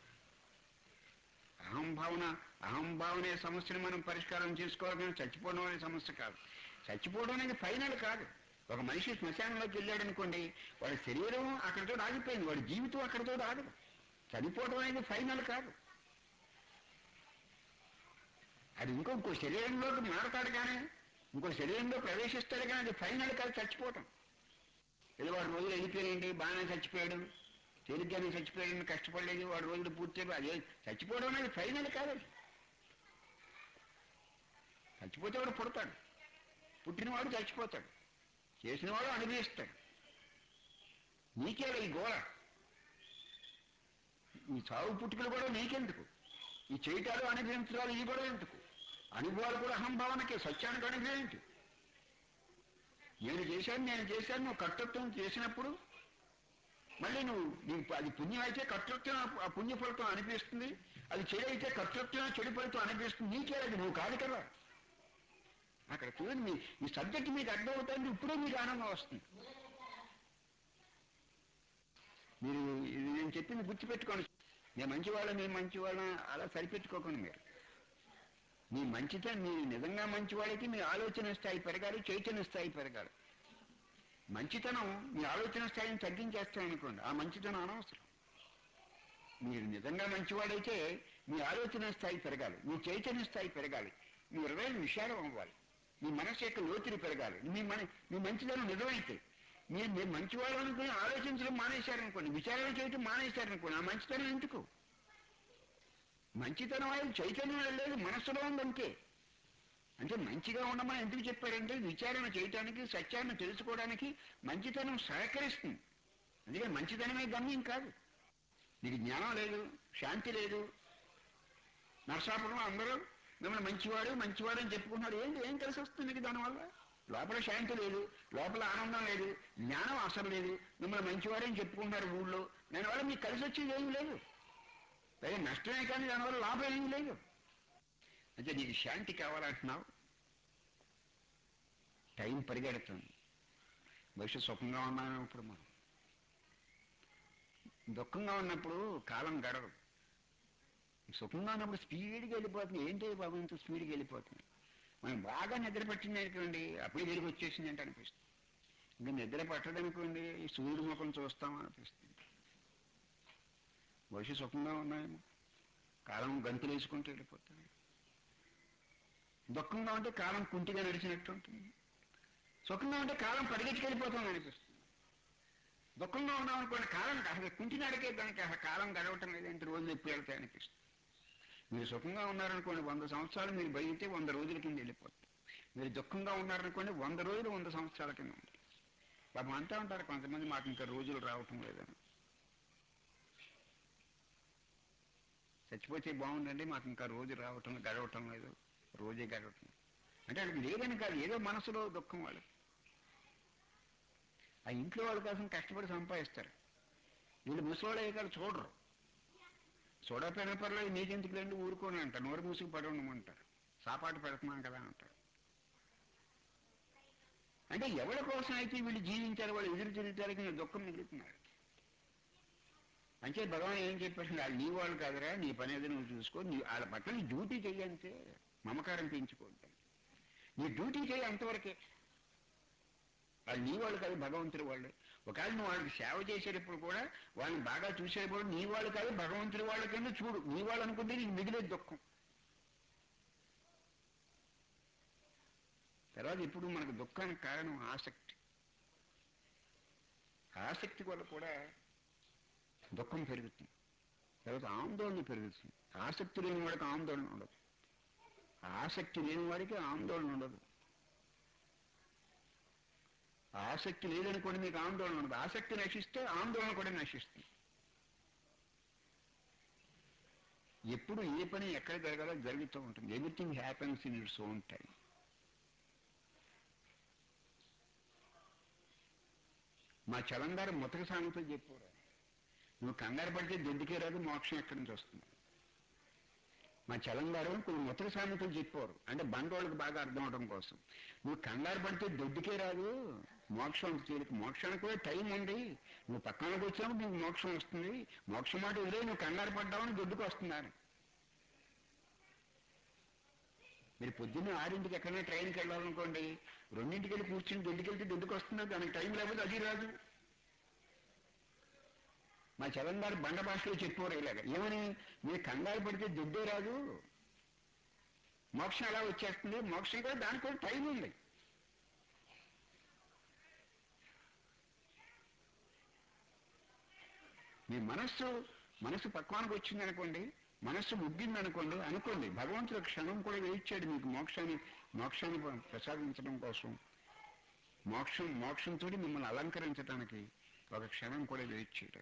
అహంభావన అహంభావన అనే సమస్యను మనం పరిష్కారం చేసుకోవాలి కానీ చచ్చిపోవడం అనే సమస్య కాదు చచ్చిపోవడం అనేది ఫైనల్ కాదు ఒక మనిషి శ్మశానంలోకి వెళ్ళాడు అనుకోండి వాడి శరీరం అక్కడితో ఆగిపోయింది వాడి జీవితం అక్కడితో ఆగదు చనిపోవడం అనేది ఫైనల్ కాదు అది ఇంకో ఇంకో శరీరంలోకి మారతాడు కానీ ఇంకో శరీరంలో ప్రవేశిస్తాడు కానీ అది ఫైనల్ కాదు చచ్చిపోవటం ఏదో వాడు రోజులు వెళ్ళిపోయాడండి బాగానే చచ్చిపోయాడు తేలిగ్గానే చచ్చిపోయాడు కష్టపడలేదు వాడు రోజులు పూర్తి అయిపోయి అదే చచ్చిపోవడం అనేది ఫైనల్ కాదు అది చచ్చిపోతే వాడు పుడతాడు పుట్టినవాడు చచ్చిపోతాడు చేసినవాడు అనుభవిస్తాడు నీకే ఈ గోళ ఈ చావు పుట్టుకలు కూడా నీకెందుకు ఈ చేయటాలు అనుభవించడాలు ఇవి కూడా ఎందుకు అనుభవాలు కూడా అహంభావనకే సత్యానికి అనుభవించు నేను చేశాను నేను చేశాను నువ్వు కర్తృత్వం చేసినప్పుడు మళ్ళీ నువ్వు నీకు అది పుణ్యం అయితే కర్తృత్వం ఆ పుణ్య ఫలితం అనిపిస్తుంది అది చెడు అయితే కర్తృత్వం చెడు ఫలితం అనిపిస్తుంది నీకే అది నువ్వు కాదు కదా అక్కడ చూడండి మీ ఈ సబ్జెక్ట్ మీకు అర్థమవుతుంది ఇప్పుడే మీకు ఆనందం వస్తుంది మీరు ఇది నేను చెప్పింది గుర్తుపెట్టుకోండి నేను మంచివాళ్ళ మేము మంచివాళ్ళ అలా సరిపెట్టుకోకండి మీరు మీ మంచితనం మీ నిజంగా మంచివాళ్ళకి మీ ఆలోచన స్థాయి పెరగాలి చైతన్య స్థాయి పెరగాలి మంచితనం మీ ఆలోచన స్థాయిని తగ్గించేస్తాయనుకోండి ఆ మంచితనం అనవసరం మీరు నిజంగా మంచివాడైతే మీ ఆలోచన స్థాయి పెరగాలి మీ చైతన్య స్థాయి పెరగాలి మీ హృదయం విశాలం అవ్వాలి మీ మనసు యొక్క లోతులు పెరగాలి మీ మన మీ మంచితనం నిజమైతే మీరు మీరు మంచివాళ్ళు అనుకుని ఆలోచించడం మానేశారనుకోండి విచారణ చేయటం మానేశారనుకోండి ఆ మంచితనం ఎందుకు మంచితనం అనేది చైతన్యం లేదు మనస్సులో ఉందంతే అంటే మంచిగా ఉండమని ఎందుకు చెప్పారంటే విచారణ చేయటానికి సత్యాన్ని తెలుసుకోవడానికి మంచితనం సహకరిస్తుంది అందుకని మంచితనమే గమ్యం కాదు నీకు జ్ఞానం లేదు శాంతి లేదు నరసాపురం అందరూ మిమ్మల్ని మంచివాడు మంచివాడు అని చెప్పుకుంటున్నారు ఏంటి ఏం కలిసి వస్తుంది మీకు దానివల్ల లోపల శాంతి లేదు లోపల ఆనందం లేదు జ్ఞానం అసలు లేదు మిమ్మల్ని మంచివాడు అని చెప్పుకుంటున్నారు ఊళ్ళో దానివల్ల మీకు కలిసి వచ్చేది ఏం లేదు పైగా నష్టమే కానీ దానివల్ల లాభం ఏం లేదు అంటే నీకు శాంతి కావాలంటున్నావు టైం పరిగెడుతుంది బహుశా సుఖంగా ఉన్నాను ఇప్పుడు మనం దుఃఖంగా ఉన్నప్పుడు కాలం గడవదు సుఖంగా ఉన్నప్పుడు స్పీడ్గా వెళ్ళిపోతుంది ఏంటి బాబు ఇంత స్పీడ్గా వెళ్ళిపోతుంది మనం బాగా నిద్ర పట్టింది అనుకోండి అప్పుడే తిరిగి వచ్చేసింది అంటే అనిపిస్తుంది ఇంకా నిద్ర పట్టదనుకోండి ఈ సూర్యుడి ముఖం చూస్తాం అనిపిస్తుంది బహుశా సుఖంగా ఉన్నాయేమో కాలం గంతులు వేసుకుంటూ వెళ్ళిపోతుంది దుఃఖంగా ఉంటే కాలం కుంటిగా నడిచినట్టు ఉంటుంది సుఖంగా ఉంటే కాలం పరిగెత్తుకెళ్ళిపోతుంది అనిపిస్తుంది దుఃఖంగా ఉన్నాం అనుకోండి కాలం అసలు కుంటి నడికే దానికి అసలు కాలం గడవటం లేదంటే రోజులు ఎప్పుడు వెళ్తాయి అనిపిస్తుంది మీరు సుఖంగా ఉన్నారనుకోండి వంద సంవత్సరాలు మీరు బయటే వంద రోజుల కింద వెళ్ళిపోతుంది మీరు దుఃఖంగా ఉన్నారనుకోండి వంద రోజులు వంద సంవత్సరాల కింద ఉంటుంది పాపం అంటూ ఉంటారు కొంతమంది మాకు ఇంకా రోజులు రావటం లేదని చచ్చిపోతే బాగుందండి మాకు ఇంకా రోజు రావటం గడవటం లేదు రోజే గడవటం అంటే అది లేదని కాదు ఏదో మనసులో దుఃఖం వాళ్ళకి ఆ ఇంట్లో వాళ్ళ కోసం కష్టపడి సంపాదిస్తారు వీళ్ళు ముసలోళ్ళు అయ్యాక చూడరు చూడకపోయినా పర్లేదు నీకెందుకు లేండి ఊరుకోని అంటారు నోరు మూసుకు పడి ఉండమంటారు సాపాటు పెడుతున్నాం కదా అంటారు అంటే ఎవరి కోసం అయితే వీళ్ళు జీవించారు వాళ్ళు ఎదురు తిరుగుతారు నేను దుఃఖం మిగులుతున్నారు అంటే భగవాన్ ఏం చెప్పారు వాళ్ళు నీ వాళ్ళు కాదురా నీ పని ఏదో నువ్వు చూసుకో నీ వాళ్ళ పట్ల నీ డ్యూటీ చెయ్యంతే మమకారం పెంచుకోవద్దు నీ డ్యూటీ చేయి అంతవరకే వాళ్ళు నీ వాళ్ళు కాదు భగవంతుడి వాళ్ళు ఒకవేళ నువ్వు వాళ్ళకి సేవ చేసేటప్పుడు కూడా వాళ్ళని బాగా చూసేటప్పుడు నీ వాళ్ళు కాదు భగవంతుడి వాళ్ళ కింద చూడు నీ వాళ్ళు అనుకుంటే నీకు మిగిలేదు దుఃఖం తర్వాత ఇప్పుడు మనకు దుఃఖానికి కారణం ఆసక్తి ఆసక్తి వల్ల కూడా దుఃఖం పెరుగుతుంది తర్వాత ఆందోళన పెరుగుతుంది ఆసక్తి లేని వాడికి ఆందోళన ఉండదు ఆసక్తి లేని వాడికి ఆందోళన ఉండదు ఆసక్తి లేదనుకోండి మీకు ఆందోళన ఉండదు ఆసక్తి నశిస్తే ఆందోళన కూడా నశిస్తుంది ఎప్పుడు ఏ పని ఎక్కడ జరగాలో జరుగుతూ ఉంటుంది everything happens in its own time మా చలంగారు ముతక సామెతలు చెప్పారు నువ్వు కంగారు పడితే దొడ్డికే రాదు మోక్షం ఎక్కడి నుంచి వస్తుంది మా చలంగారు కొన్ని ముతక సామెతలు చెప్పారు అంటే బండోళ్ళకి బాగా అర్థం అవడం కోసం నువ్వు కంగారు పడితే దొడ్డికే రాదు మోక్షం తీరికి మోక్షానికి కూడా టైం ఉంది నువ్వు పక్కనకి వచ్చినప్పుడు నీకు మోక్షం వస్తుంది మోక్షం మాట వదిలే నువ్వు కంగారు పడ్డావని దొడ్డుకు వస్తున్నారు మీరు పొద్దున్న ఆరింటికి ఎక్కడైనా ట్రైన్కి వెళ్ళాలనుకోండి రెండింటికి వెళ్ళి కూర్చుని దొడ్డుకి వెళ్తే దొడ్డుకు వస్తున్నారు దానికి టైం లేకపోతే అది రాదు మా చరణ్ గారు బండ భాషలో చెప్పారు ఇలాగ ఏమని మీరు కంగారు పడితే దుడ్డే రాదు మోక్షం ఎలా వచ్చేస్తుంది మోక్షం కూడా దానికి కూడా టైం ఉంది మీ మనస్సు మనస్సు పక్వానికి వచ్చింది అనుకోండి మనస్సు ముగ్గింది అనుకోండి అనుకోండి భగవంతుడు క్షణం కూడా వేయించాడు మీకు మోక్షాన్ని మోక్షాన్ని ప్రసాదించడం కోసం మోక్షం మోక్షంతో మిమ్మల్ని అలంకరించడానికి ఒక క్షణం కూడా వేయించాడు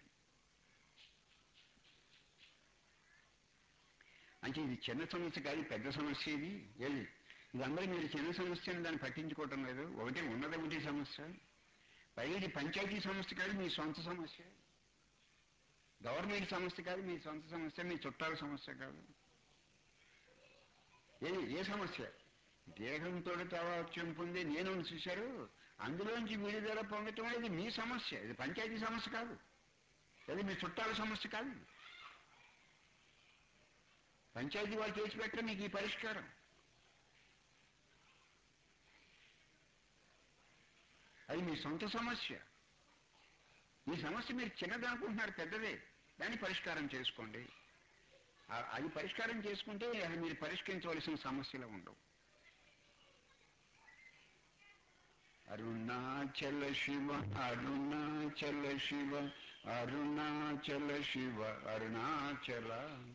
అంటే ఇది చిన్న సమస్య కాదు పెద్ద సమస్య ఇది ఏది ఇదందరూ మీరు చిన్న సమస్యని దాన్ని పట్టించుకోవటం లేదు ఒకటి ఉన్నది ఒకటి సమస్య పైగా ఇది పంచాయతీ సమస్య కాదు మీ సొంత సమస్య గవర్నమెంట్ సమస్య కాదు మీ సొంత సమస్య మీ చుట్టాల సమస్య కాదు ఏది ఏ సమస్య దేహంతో తావాక్యం పొంది నేను చూశారు అందులోంచి విడుదల పొందటం అనేది మీ సమస్య ఇది పంచాయతీ సమస్య కాదు అది మీ చుట్టాల సమస్య కాదు పంచాయతీ వాళ్ళు చేసి పెట్టడం మీకు ఈ పరిష్కారం అది మీ సొంత సమస్య ఈ సమస్య మీరు చిన్నది అనుకుంటున్నారు పెద్దదే దాన్ని పరిష్కారం చేసుకోండి ఆ- అది పరిష్కారం చేసుకుంటే అది మీరు పరిష్కరించవలసిన సమస్యలు ఉండవు అరుణాచల శివ అరుణాచల శివ అరుణాచల శివ అరుణాచల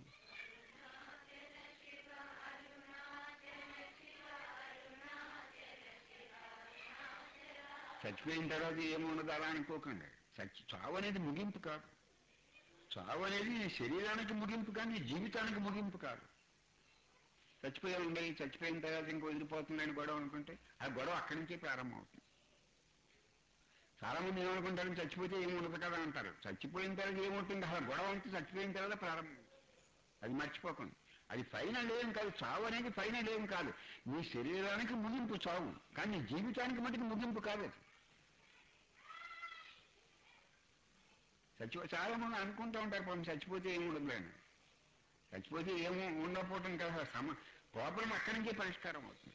చచ్చిపోయిన తర్వాత ఏముండదు అలా అనుకోకండి చచ్చి చావు అనేది ముగింపు కాదు చావు అనేది నీ శరీరానికి ముగింపు కానీ నీ జీవితానికి ముగింపు కాదు చచ్చిపోయే ఉండే చచ్చిపోయిన తర్వాత ఇంక వదిలిపోతుందని గొడవ అనుకుంటే ఆ గొడవ అక్కడి నుంచే ప్రారంభం అవుతుంది చాలా మంది ఏమనుకుంటారు చచ్చిపోతే ఏమి ఉండదు కదా అంటారు చచ్చిపోయిన తర్వాత ఏముంటుంది అసలు గొడవ అంతా చచ్చిపోయిన తర్వాత ప్రారంభం అది మర్చిపోకండి అది ఫైనల్ ఏం కాదు చావు అనేది ఫైనల్ ఏం కాదు నీ శరీరానికి ముగింపు చావు కానీ నీ జీవితానికి మటుకు ముగింపు కాదు అది చచ్చిపో చాలా మంది అనుకుంటూ ఉంటారు పాపం చచ్చిపోతే ఏమి ఉండదు అని చచ్చిపోతే ఏమో ఉండకపోవటం కదా సమ ప్రాబ్లం అక్కడి నుంచే పరిష్కారం అవుతుంది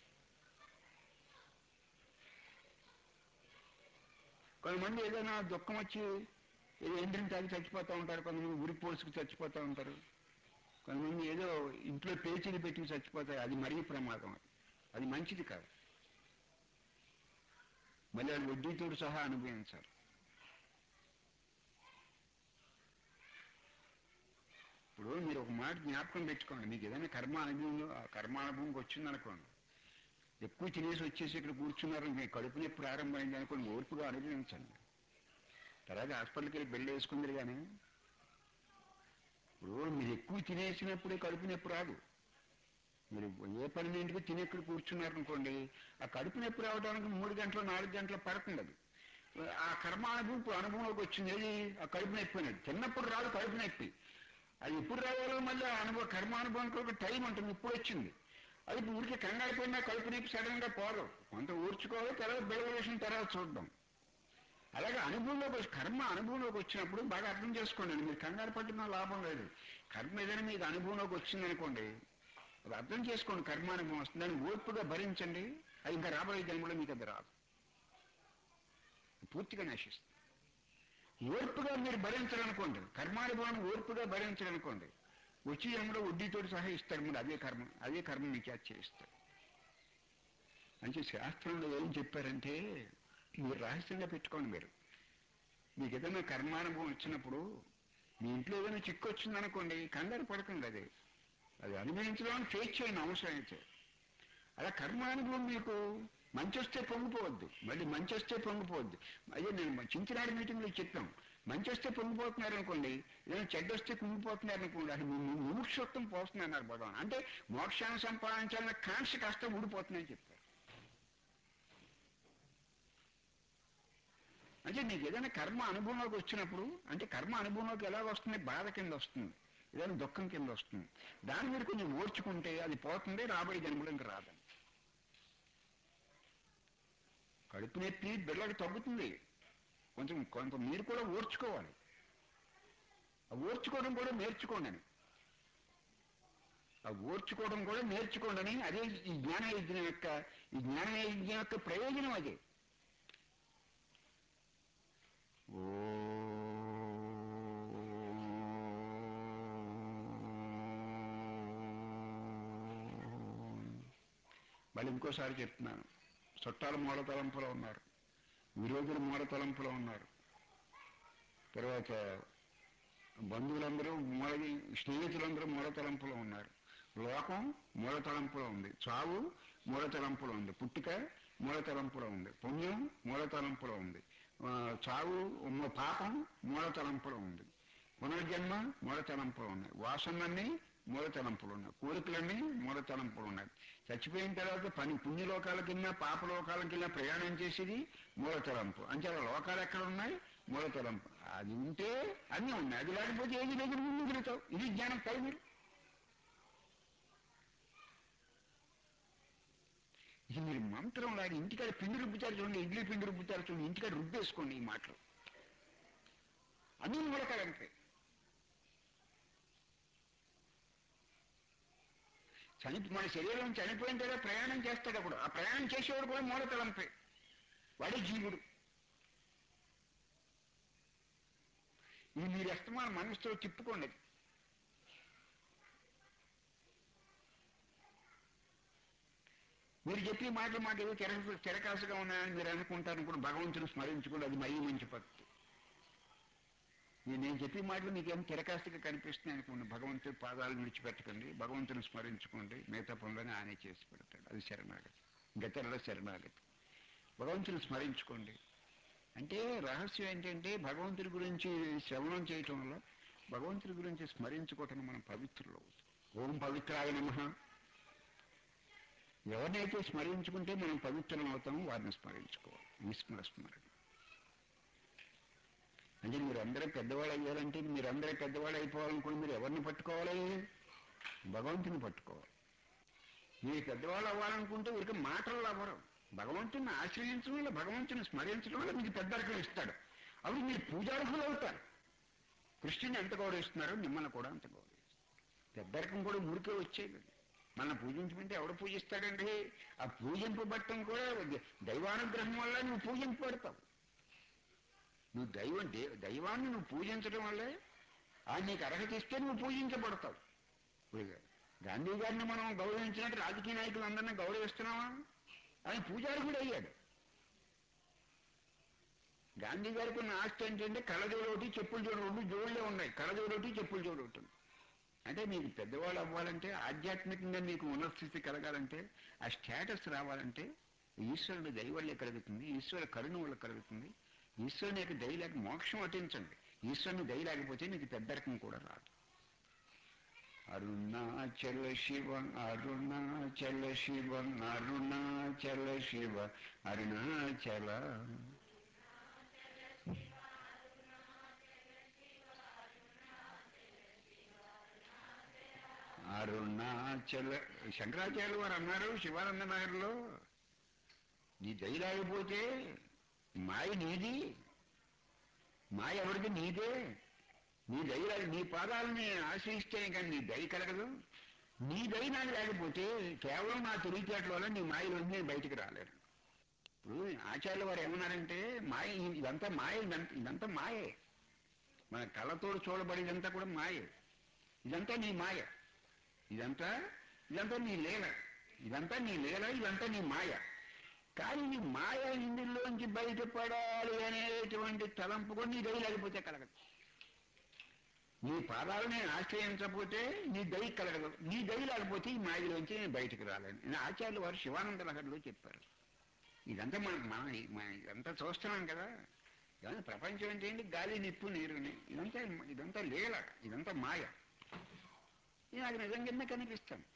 కొంతమంది ఏదైనా దుఃఖం వచ్చి ఏదో ఎండ్రిని తాగి చచ్చిపోతూ ఉంటారు కొంతమంది ఉరి పోసుకు చచ్చిపోతూ ఉంటారు కొంతమంది ఏదో ఇంట్లో పేచీలు పెట్టి చచ్చిపోతాయి అది మరీ ప్రమాదం అది మంచిది కాదు మళ్ళీ అది వడ్డీతో సహా అనుభవించాలి ఇప్పుడు మీరు ఒక మాట జ్ఞాపకం పెట్టుకోండి మీకు ఏదైనా కర్మ అనుభవం ఆ కర్మానుభవంకి వచ్చిందనుకోండి ఎక్కువ తినేసి వచ్చేసి ఇక్కడ కూర్చున్నారు మీ కడుపునే ప్రారంభమైంది అనుకోండి ఓర్పుగా అనుభవించండి తర్వాత హాస్పిటల్కి వెళ్ళి బెల్లు వేసుకుందరు కానీ ఇప్పుడు మీరు ఎక్కువ తినేసినప్పుడే కడుపు నొప్పి రాదు మీరు ఏ పన్నెండుకి తిని ఇక్కడ కూర్చున్నారనుకోండి ఆ కడుపు నొప్పి రావడానికి మూడు గంటలు నాలుగు గంటలు పడుతుంది అది ఆ కర్మానుభవం ఇప్పుడు అనుభవంలోకి వచ్చింది ఏది ఆ కడుపు నొప్పి అనేది చిన్నప్పుడు రాదు కడుపు నొప్పి అది ఎప్పుడు రావాలో మళ్ళీ ఆ అనుభవం కర్మానుభవానికి ఒక టైం ఉంటుంది ఇప్పుడు వచ్చింది అది ఇప్పుడు ఊరికి కంగారిపోయినా కడుపు నొప్పి సడన్ గా పోదు కొంత ఊర్చుకోవాలి తర్వాత బెలవేషన్ తర్వాత చూద్దాం అలాగే అనుభవంలోకి వచ్చి కర్మ అనుభవంలోకి వచ్చినప్పుడు బాగా అర్థం చేసుకోండి మీరు కంగారు పట్టిన లాభం లేదు కర్మ ఏదైనా మీకు అనుభవంలోకి వచ్చిందనుకోండి అది అర్థం చేసుకోండి కర్మానుభవం వస్తుంది దాన్ని ఓర్పుగా భరించండి అది ఇంకా రాబోయే జన్మలో మీకు అది రాదు పూర్తిగా నశిస్తుంది ఓర్పుగా మీరు భరించాలనుకోండి కర్మానుభవాన్ని ఓర్పుగా భరించాలనుకోండి వచ్చి జన్మలో వడ్డీతో సహా ఇస్తాడు మీరు అదే కర్మ అదే కర్మ మీకు అది చేస్తాడు అంటే శాస్త్రంలో ఏం చెప్పారంటే మీరు రహస్యంగా పెట్టుకోండి మీరు మీకు ఏదైనా కర్మానుభవం వచ్చినప్పుడు మీ ఇంట్లో ఏదైనా చిక్కు వచ్చిందనుకోండి కంగారు పడకండి అది అది అనుభవించడానికి ఫేస్ చేయండి అవసరం అయితే అలా కర్మానుభవం మీకు మంచి వస్తే పొంగిపోవద్దు మళ్ళీ మంచి వస్తే పొంగిపోవద్దు అదే నేను చించినాడు మీటింగ్లో చెప్పాం మంచి వస్తే పొంగిపోతున్నారు అనుకోండి ఏదైనా చెడ్డ వస్తే కుంగిపోతున్నారు అనుకోండి అది ముముక్షత్వం పోతున్నారు భగవాన్ అంటే మోక్షాన్ని సంపాదించాలన్న కాంక్ష కాస్త ఊడిపోతుందని చెప్పారు అంటే నీకు ఏదైనా కర్మ అనుభవంలోకి వచ్చినప్పుడు అంటే కర్మ అనుభవంలోకి ఎలా వస్తుంది బాధ కింద వస్తుంది ఏదైనా దుఃఖం కింద వస్తుంది దాని మీరు కొంచెం ఓర్చుకుంటే అది పోతుంది రాబోయే జన్మలో ఇంకా రాదని కడుపు నొప్పి బిళ్ళకి తగ్గుతుంది కొంచెం కొంత మీరు కూడా ఓర్చుకోవాలి ఆ ఓర్చుకోవడం కూడా నేర్చుకోండి అని ఆ ఓర్చుకోవడం కూడా నేర్చుకోండి అని అదే ఈ జ్ఞాన యజ్ఞం యొక్క ఈ జ్ఞాన యజ్ఞం యొక్క ప్రయోజనం అదే మళ్ళీ ఇంకోసారి చెప్తున్నాను చుట్టాలు మూల తలంపులో ఉన్నారు విరోధులు మూల తలంపులో ఉన్నారు తర్వాత బంధువులందరూ మూల స్నేహితులందరూ మూల తలంపులో ఉన్నారు లోకం మూల తలంపులో ఉంది చావు మూల తలంపులో ఉంది పుట్టుక మూల తలంపులో ఉంది పుణ్యం మూల తలంపులో ఉంది ఆ, చావు ఉమ్మ- పాపం మూల తలంపులో ఉంది పునర్జన్మ మూల తలంపులు ఉన్నాయి వాసనలన్నీ మూల తలంపులు ఉన్నాయి కోరికలన్నీ మూల తలంపులు ఉన్నాయి చచ్చిపోయిన తర్వాత పని పుణ్యలోకాల కింద పాపలోకాల కింద ప్రయాణం చేసేది మూల తలంపు అంటే అలా లోకాలు ఎక్కడ ఉన్నాయి మూల తలంపు అది ఉంటే అన్నీ ఉన్నాయి అది లేకపోతే ఏది లేదు నువ్వు మిగులుతావు ఇది జ్ఞానం కాదు మీరు ఇది మీరు మంత్రం లాగా ఇంటికాడ పిండి రుబ్బుతారు చూడండి ఇడ్లీ పిండి రుబ్బుతారు చూడండి ఇంటికాడ రుబ్బేసుకోండి ఈ మాటలు అన్ని మూలకాలంటే చనిపో మన శరీరం చనిపోయిన తర్వాత ప్రయాణం చేస్తాడు అప్పుడు ఆ ప్రయాణం చేసేవాడు కూడా మూల తలంపే వాడే జీవుడు ఇది మీరు అస్తమాన మనసుతో తిప్పుకోండి మీరు చెప్పే మాటలు మాకు ఏదో తెర తెరకాసుగా ఉన్నాయని మీరు అనుకుంటారు కూడా భగవంతుని స్మరించుకోండి అది మరీ మంచి పద్ధతి నేను నేను చెప్పే మాటలు మీకేం తిరకాస్తుగా కనిపిస్తున్నాయి అనుకోండి భగవంతుడి పాదాలను విడిచిపెట్టకండి భగవంతుని స్మరించుకోండి మిగతా పనులని ఆయనే చేసి పెడతాడు అది శరణాగతి గతంలో శరణాగతి భగవంతుని స్మరించుకోండి అంటే రహస్యం ఏంటంటే భగవంతుడి గురించి శ్రవణం చేయటం వల్ల భగవంతుడి గురించి స్మరించుకోవటం మనం పవిత్రులు అవుతాం ఓం పవిత్రాయ నమ ఎవరినైతే స్మరించుకుంటే మనం పవిత్రం అవుతామో వారిని స్మరించుకోవాలి విస్మర స్మరణ అంటే మీరందరూ పెద్దవాళ్ళు అయ్యారంటే మీరందరూ పెద్దవాళ్ళు అయిపోవాలనుకుని మీరు ఎవరిని పట్టుకోవాలి భగవంతుని పట్టుకోవాలి మీరు పెద్దవాళ్ళు అవ్వాలనుకుంటే వీరికి మాటలు అవ్వరు భగవంతుని ఆశ్రయించడం వల్ల భగవంతుని స్మరించడం వల్ల మీకు పెద్దరికం ఇస్తాడు అప్పుడు మీరు పూజార్హులు అవుతారు కృష్ణుని ఎంత గౌరవిస్తున్నారో మిమ్మల్ని కూడా అంత గౌరవిస్తారు పెద్దరికం కూడా ఊరికే వచ్చేది మన పూజించమంటే ఎవడు పూజిస్తాడండి ఆ పూజింపబట్టం కూడా దైవానుగ్రహం వల్ల నువ్వు పూజింపబడతావు నువ్వు దైవం దే- దైవాన్ని నువ్వు పూజించడం వల్లే ఆయన నీకు అర్హత ఇస్తే నువ్వు పూజించబడతావు ఇప్పుడు గాంధీ గారిని మనం గౌరవించినట్టు రాజకీయ నాయకులు అందరినీ గౌరవిస్తున్నావా ఆయన పూజార్హుడు అయ్యాడు గాంధీ గారికి ఉన్న ఆస్తి ఏంటంటే కళ్ళజోడోటి చెప్పులు జోడు రెండు జోళ్ళే ఉన్నాయి కళ్ళజోడోటి చెప్పులు జోడు ఒకటి ఉంది. అంటే నీకు పెద్దవాళ్ళు అవ్వాలంటే ఆధ్యాత్మికంగా నీకు ఉన్నస్థితి కలగాలంటే ఆ స్టేటస్ రావాలంటే ఈశ్వరుడు దయ వల్లే కలుగుతుంది ఈశ్వర కరుణ వల్ల కలుగుతుంది ఈశ్వరుని యొక్క దయ లేక మోక్షం అటించండి ఈశ్వరుని దయ లేకపోతే నీకు పెద్దరకం కూడా రాదు అరుణాచల శివ అరుణాచల శివ అరుణాచల శివ అరుణాచల అరుణాచల శంకరాచార్యులు వారు అన్నారు శివానంద నగర్లో నీ దయ లేకపోతే మాయ నీది మాయ ఎవరిది నీదే నీ దయ లేక- నీ పాదాలని ఆశ్రయిస్తేనే కానీ నీ దయ కలగదు నీ దయ నాకు లేకపోతే కేవలం నా తెలివితేటల వల్ల నీ మాయలోంచి నేను బయటికి రాలేను ఇప్పుడు ఆచార్యుల వారు ఏమన్నారంటే మాయ ఇదంతా మాయ ఇదంతా ఇదంతా మాయే మన కళ్ళతోడు చూడబడేదంతా కూడా మాయే ఇదంతా నీ మాయ ఇదంతా ఇదంతా నీ లీల ఇదంతా నీ లీల ఇదంతా నీ మాయ కానీ నీ మాయ ఇందులోంచి బయటపడాలి అనేటువంటి తలంపు కూడా నీ దయ లేకపోతే కలగదు నీ పాదాలని ఆశ్రయించకపోతే నీ దయ కలగదు నీ దయ లేకపోతే ఈ మాయలోంచి నేను బయటికి రాలేను నేను ఆచార్యులు వారు శివానంద లహరిలో చెప్పారు ఇదంతా మనం మనం మనం ఇదంతా చూస్తున్నాం కదా ఇదంతా ప్రపంచం అంటే ఏంటి గాలి నిప్పు నీరుని ఇదంతా ఇదంతా లీల ఇదంతా మాయ ఇది నాకు నిజం కింద కనిపిస్తుంది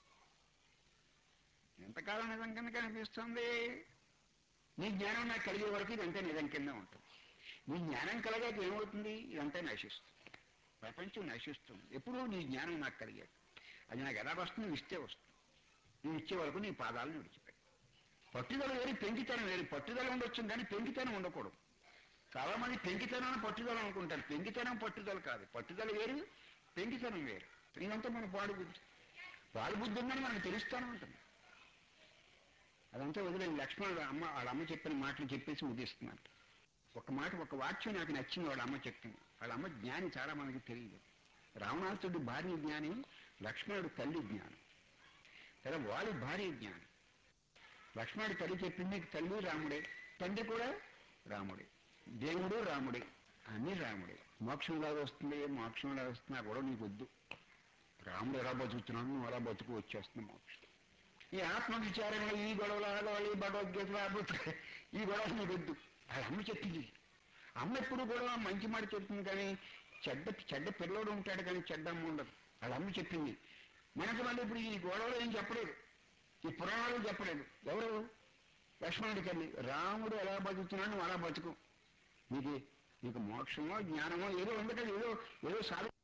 ఎంతకాలం నిజం కింద కనిపిస్తుంది నీ జ్ఞానం నాకు కలిగే వరకు ఇదంతా నిజం కింద ఉంటుంది నీ జ్ఞానం కలగాక ఏమవుతుంది ఇదంతా నశిస్తుంది ప్రపంచం నశిస్తుంది ఎప్పుడు నీ జ్ఞానం నాకు కలిగాక అది నాకు ఎలా వస్తుంది నువ్వు ఇస్తే వస్తుంది నువ్వు ఇచ్చే వరకు నీ పాదాలను విడిచిపెట్టు పట్టుదల వేరు పెంకితనం వేరు పట్టుదల ఉండొచ్చు కానీ పెంకితనం ఉండకూడదు చాలా మంది పెంకితనం పట్టుదల అనుకుంటారు పెంకితనం పట్టుదల కాదు పట్టుదల వేరు పెంకితనం వేరు ఇదంతా మన పాడు బుద్ధి పాడు బుద్ధి ఉందని మనకు తెలుస్తూనే ఉంటుంది అదంతా వదిలేదు లక్ష్మణుడు అమ్మ వాళ్ళ అమ్మ చెప్పిన మాటలు చెప్పేసి ముగిస్తున్నాను ఒక మాట ఒక వాక్యం నాకు నచ్చింది వాళ్ళ అమ్మ చెప్పింది వాళ్ళ అమ్మ జ్ఞాని చాలా మనకి తెలియదు రావణాసుడు భార్య జ్ఞాని లక్ష్మణుడు తల్లి జ్ఞాని కదా వాడి భార్య జ్ఞాని లక్ష్మణుడు తల్లి చెప్పింది తల్లి రాముడే తండ్రి కూడా రాముడే దేవుడు రాముడే అన్ని రాముడే మోక్షం ఎలా వస్తుంది మోక్షం ఎలా వస్తుంది ఆ గొడవ నీకు వద్దు రాముడు ఎలా బతుకుతున్నాడు నువ్వు ఎలా బతుకు వచ్చేస్తుంది మోక్షం ఈ ఆత్మ విచారంలో ఈ గొడవలు ఆ గొడవలు ఈ భగవద్గీత ఆ బుద్ధ- ఈ గొడవ నీకు వద్దు అది అమ్మ చెప్పింది అమ్మ ఎప్పుడు కూడా మంచి మాట చెప్తుంది కానీ చెడ్డ చెడ్డ పిల్లోడు ఉంటాడు కానీ చెడ్డ అమ్మ ఉండదు వాళ్ళ అమ్మ చెప్పింది మనకు మళ్ళీ ఇప్పుడు ఈ గొడవలు ఏం చెప్పలేదు ఈ పురాణాలు చెప్పలేదు ఎవరు లక్ష్మణుడి తల్లి రాముడు ఎలా బతుకుతున్నాడు నువ్వు అలా బతుకు నీకు నీకు మోక్షమో జ్ఞానమో ఏదో ఉంది కదా ఏదో ఏదో సాధి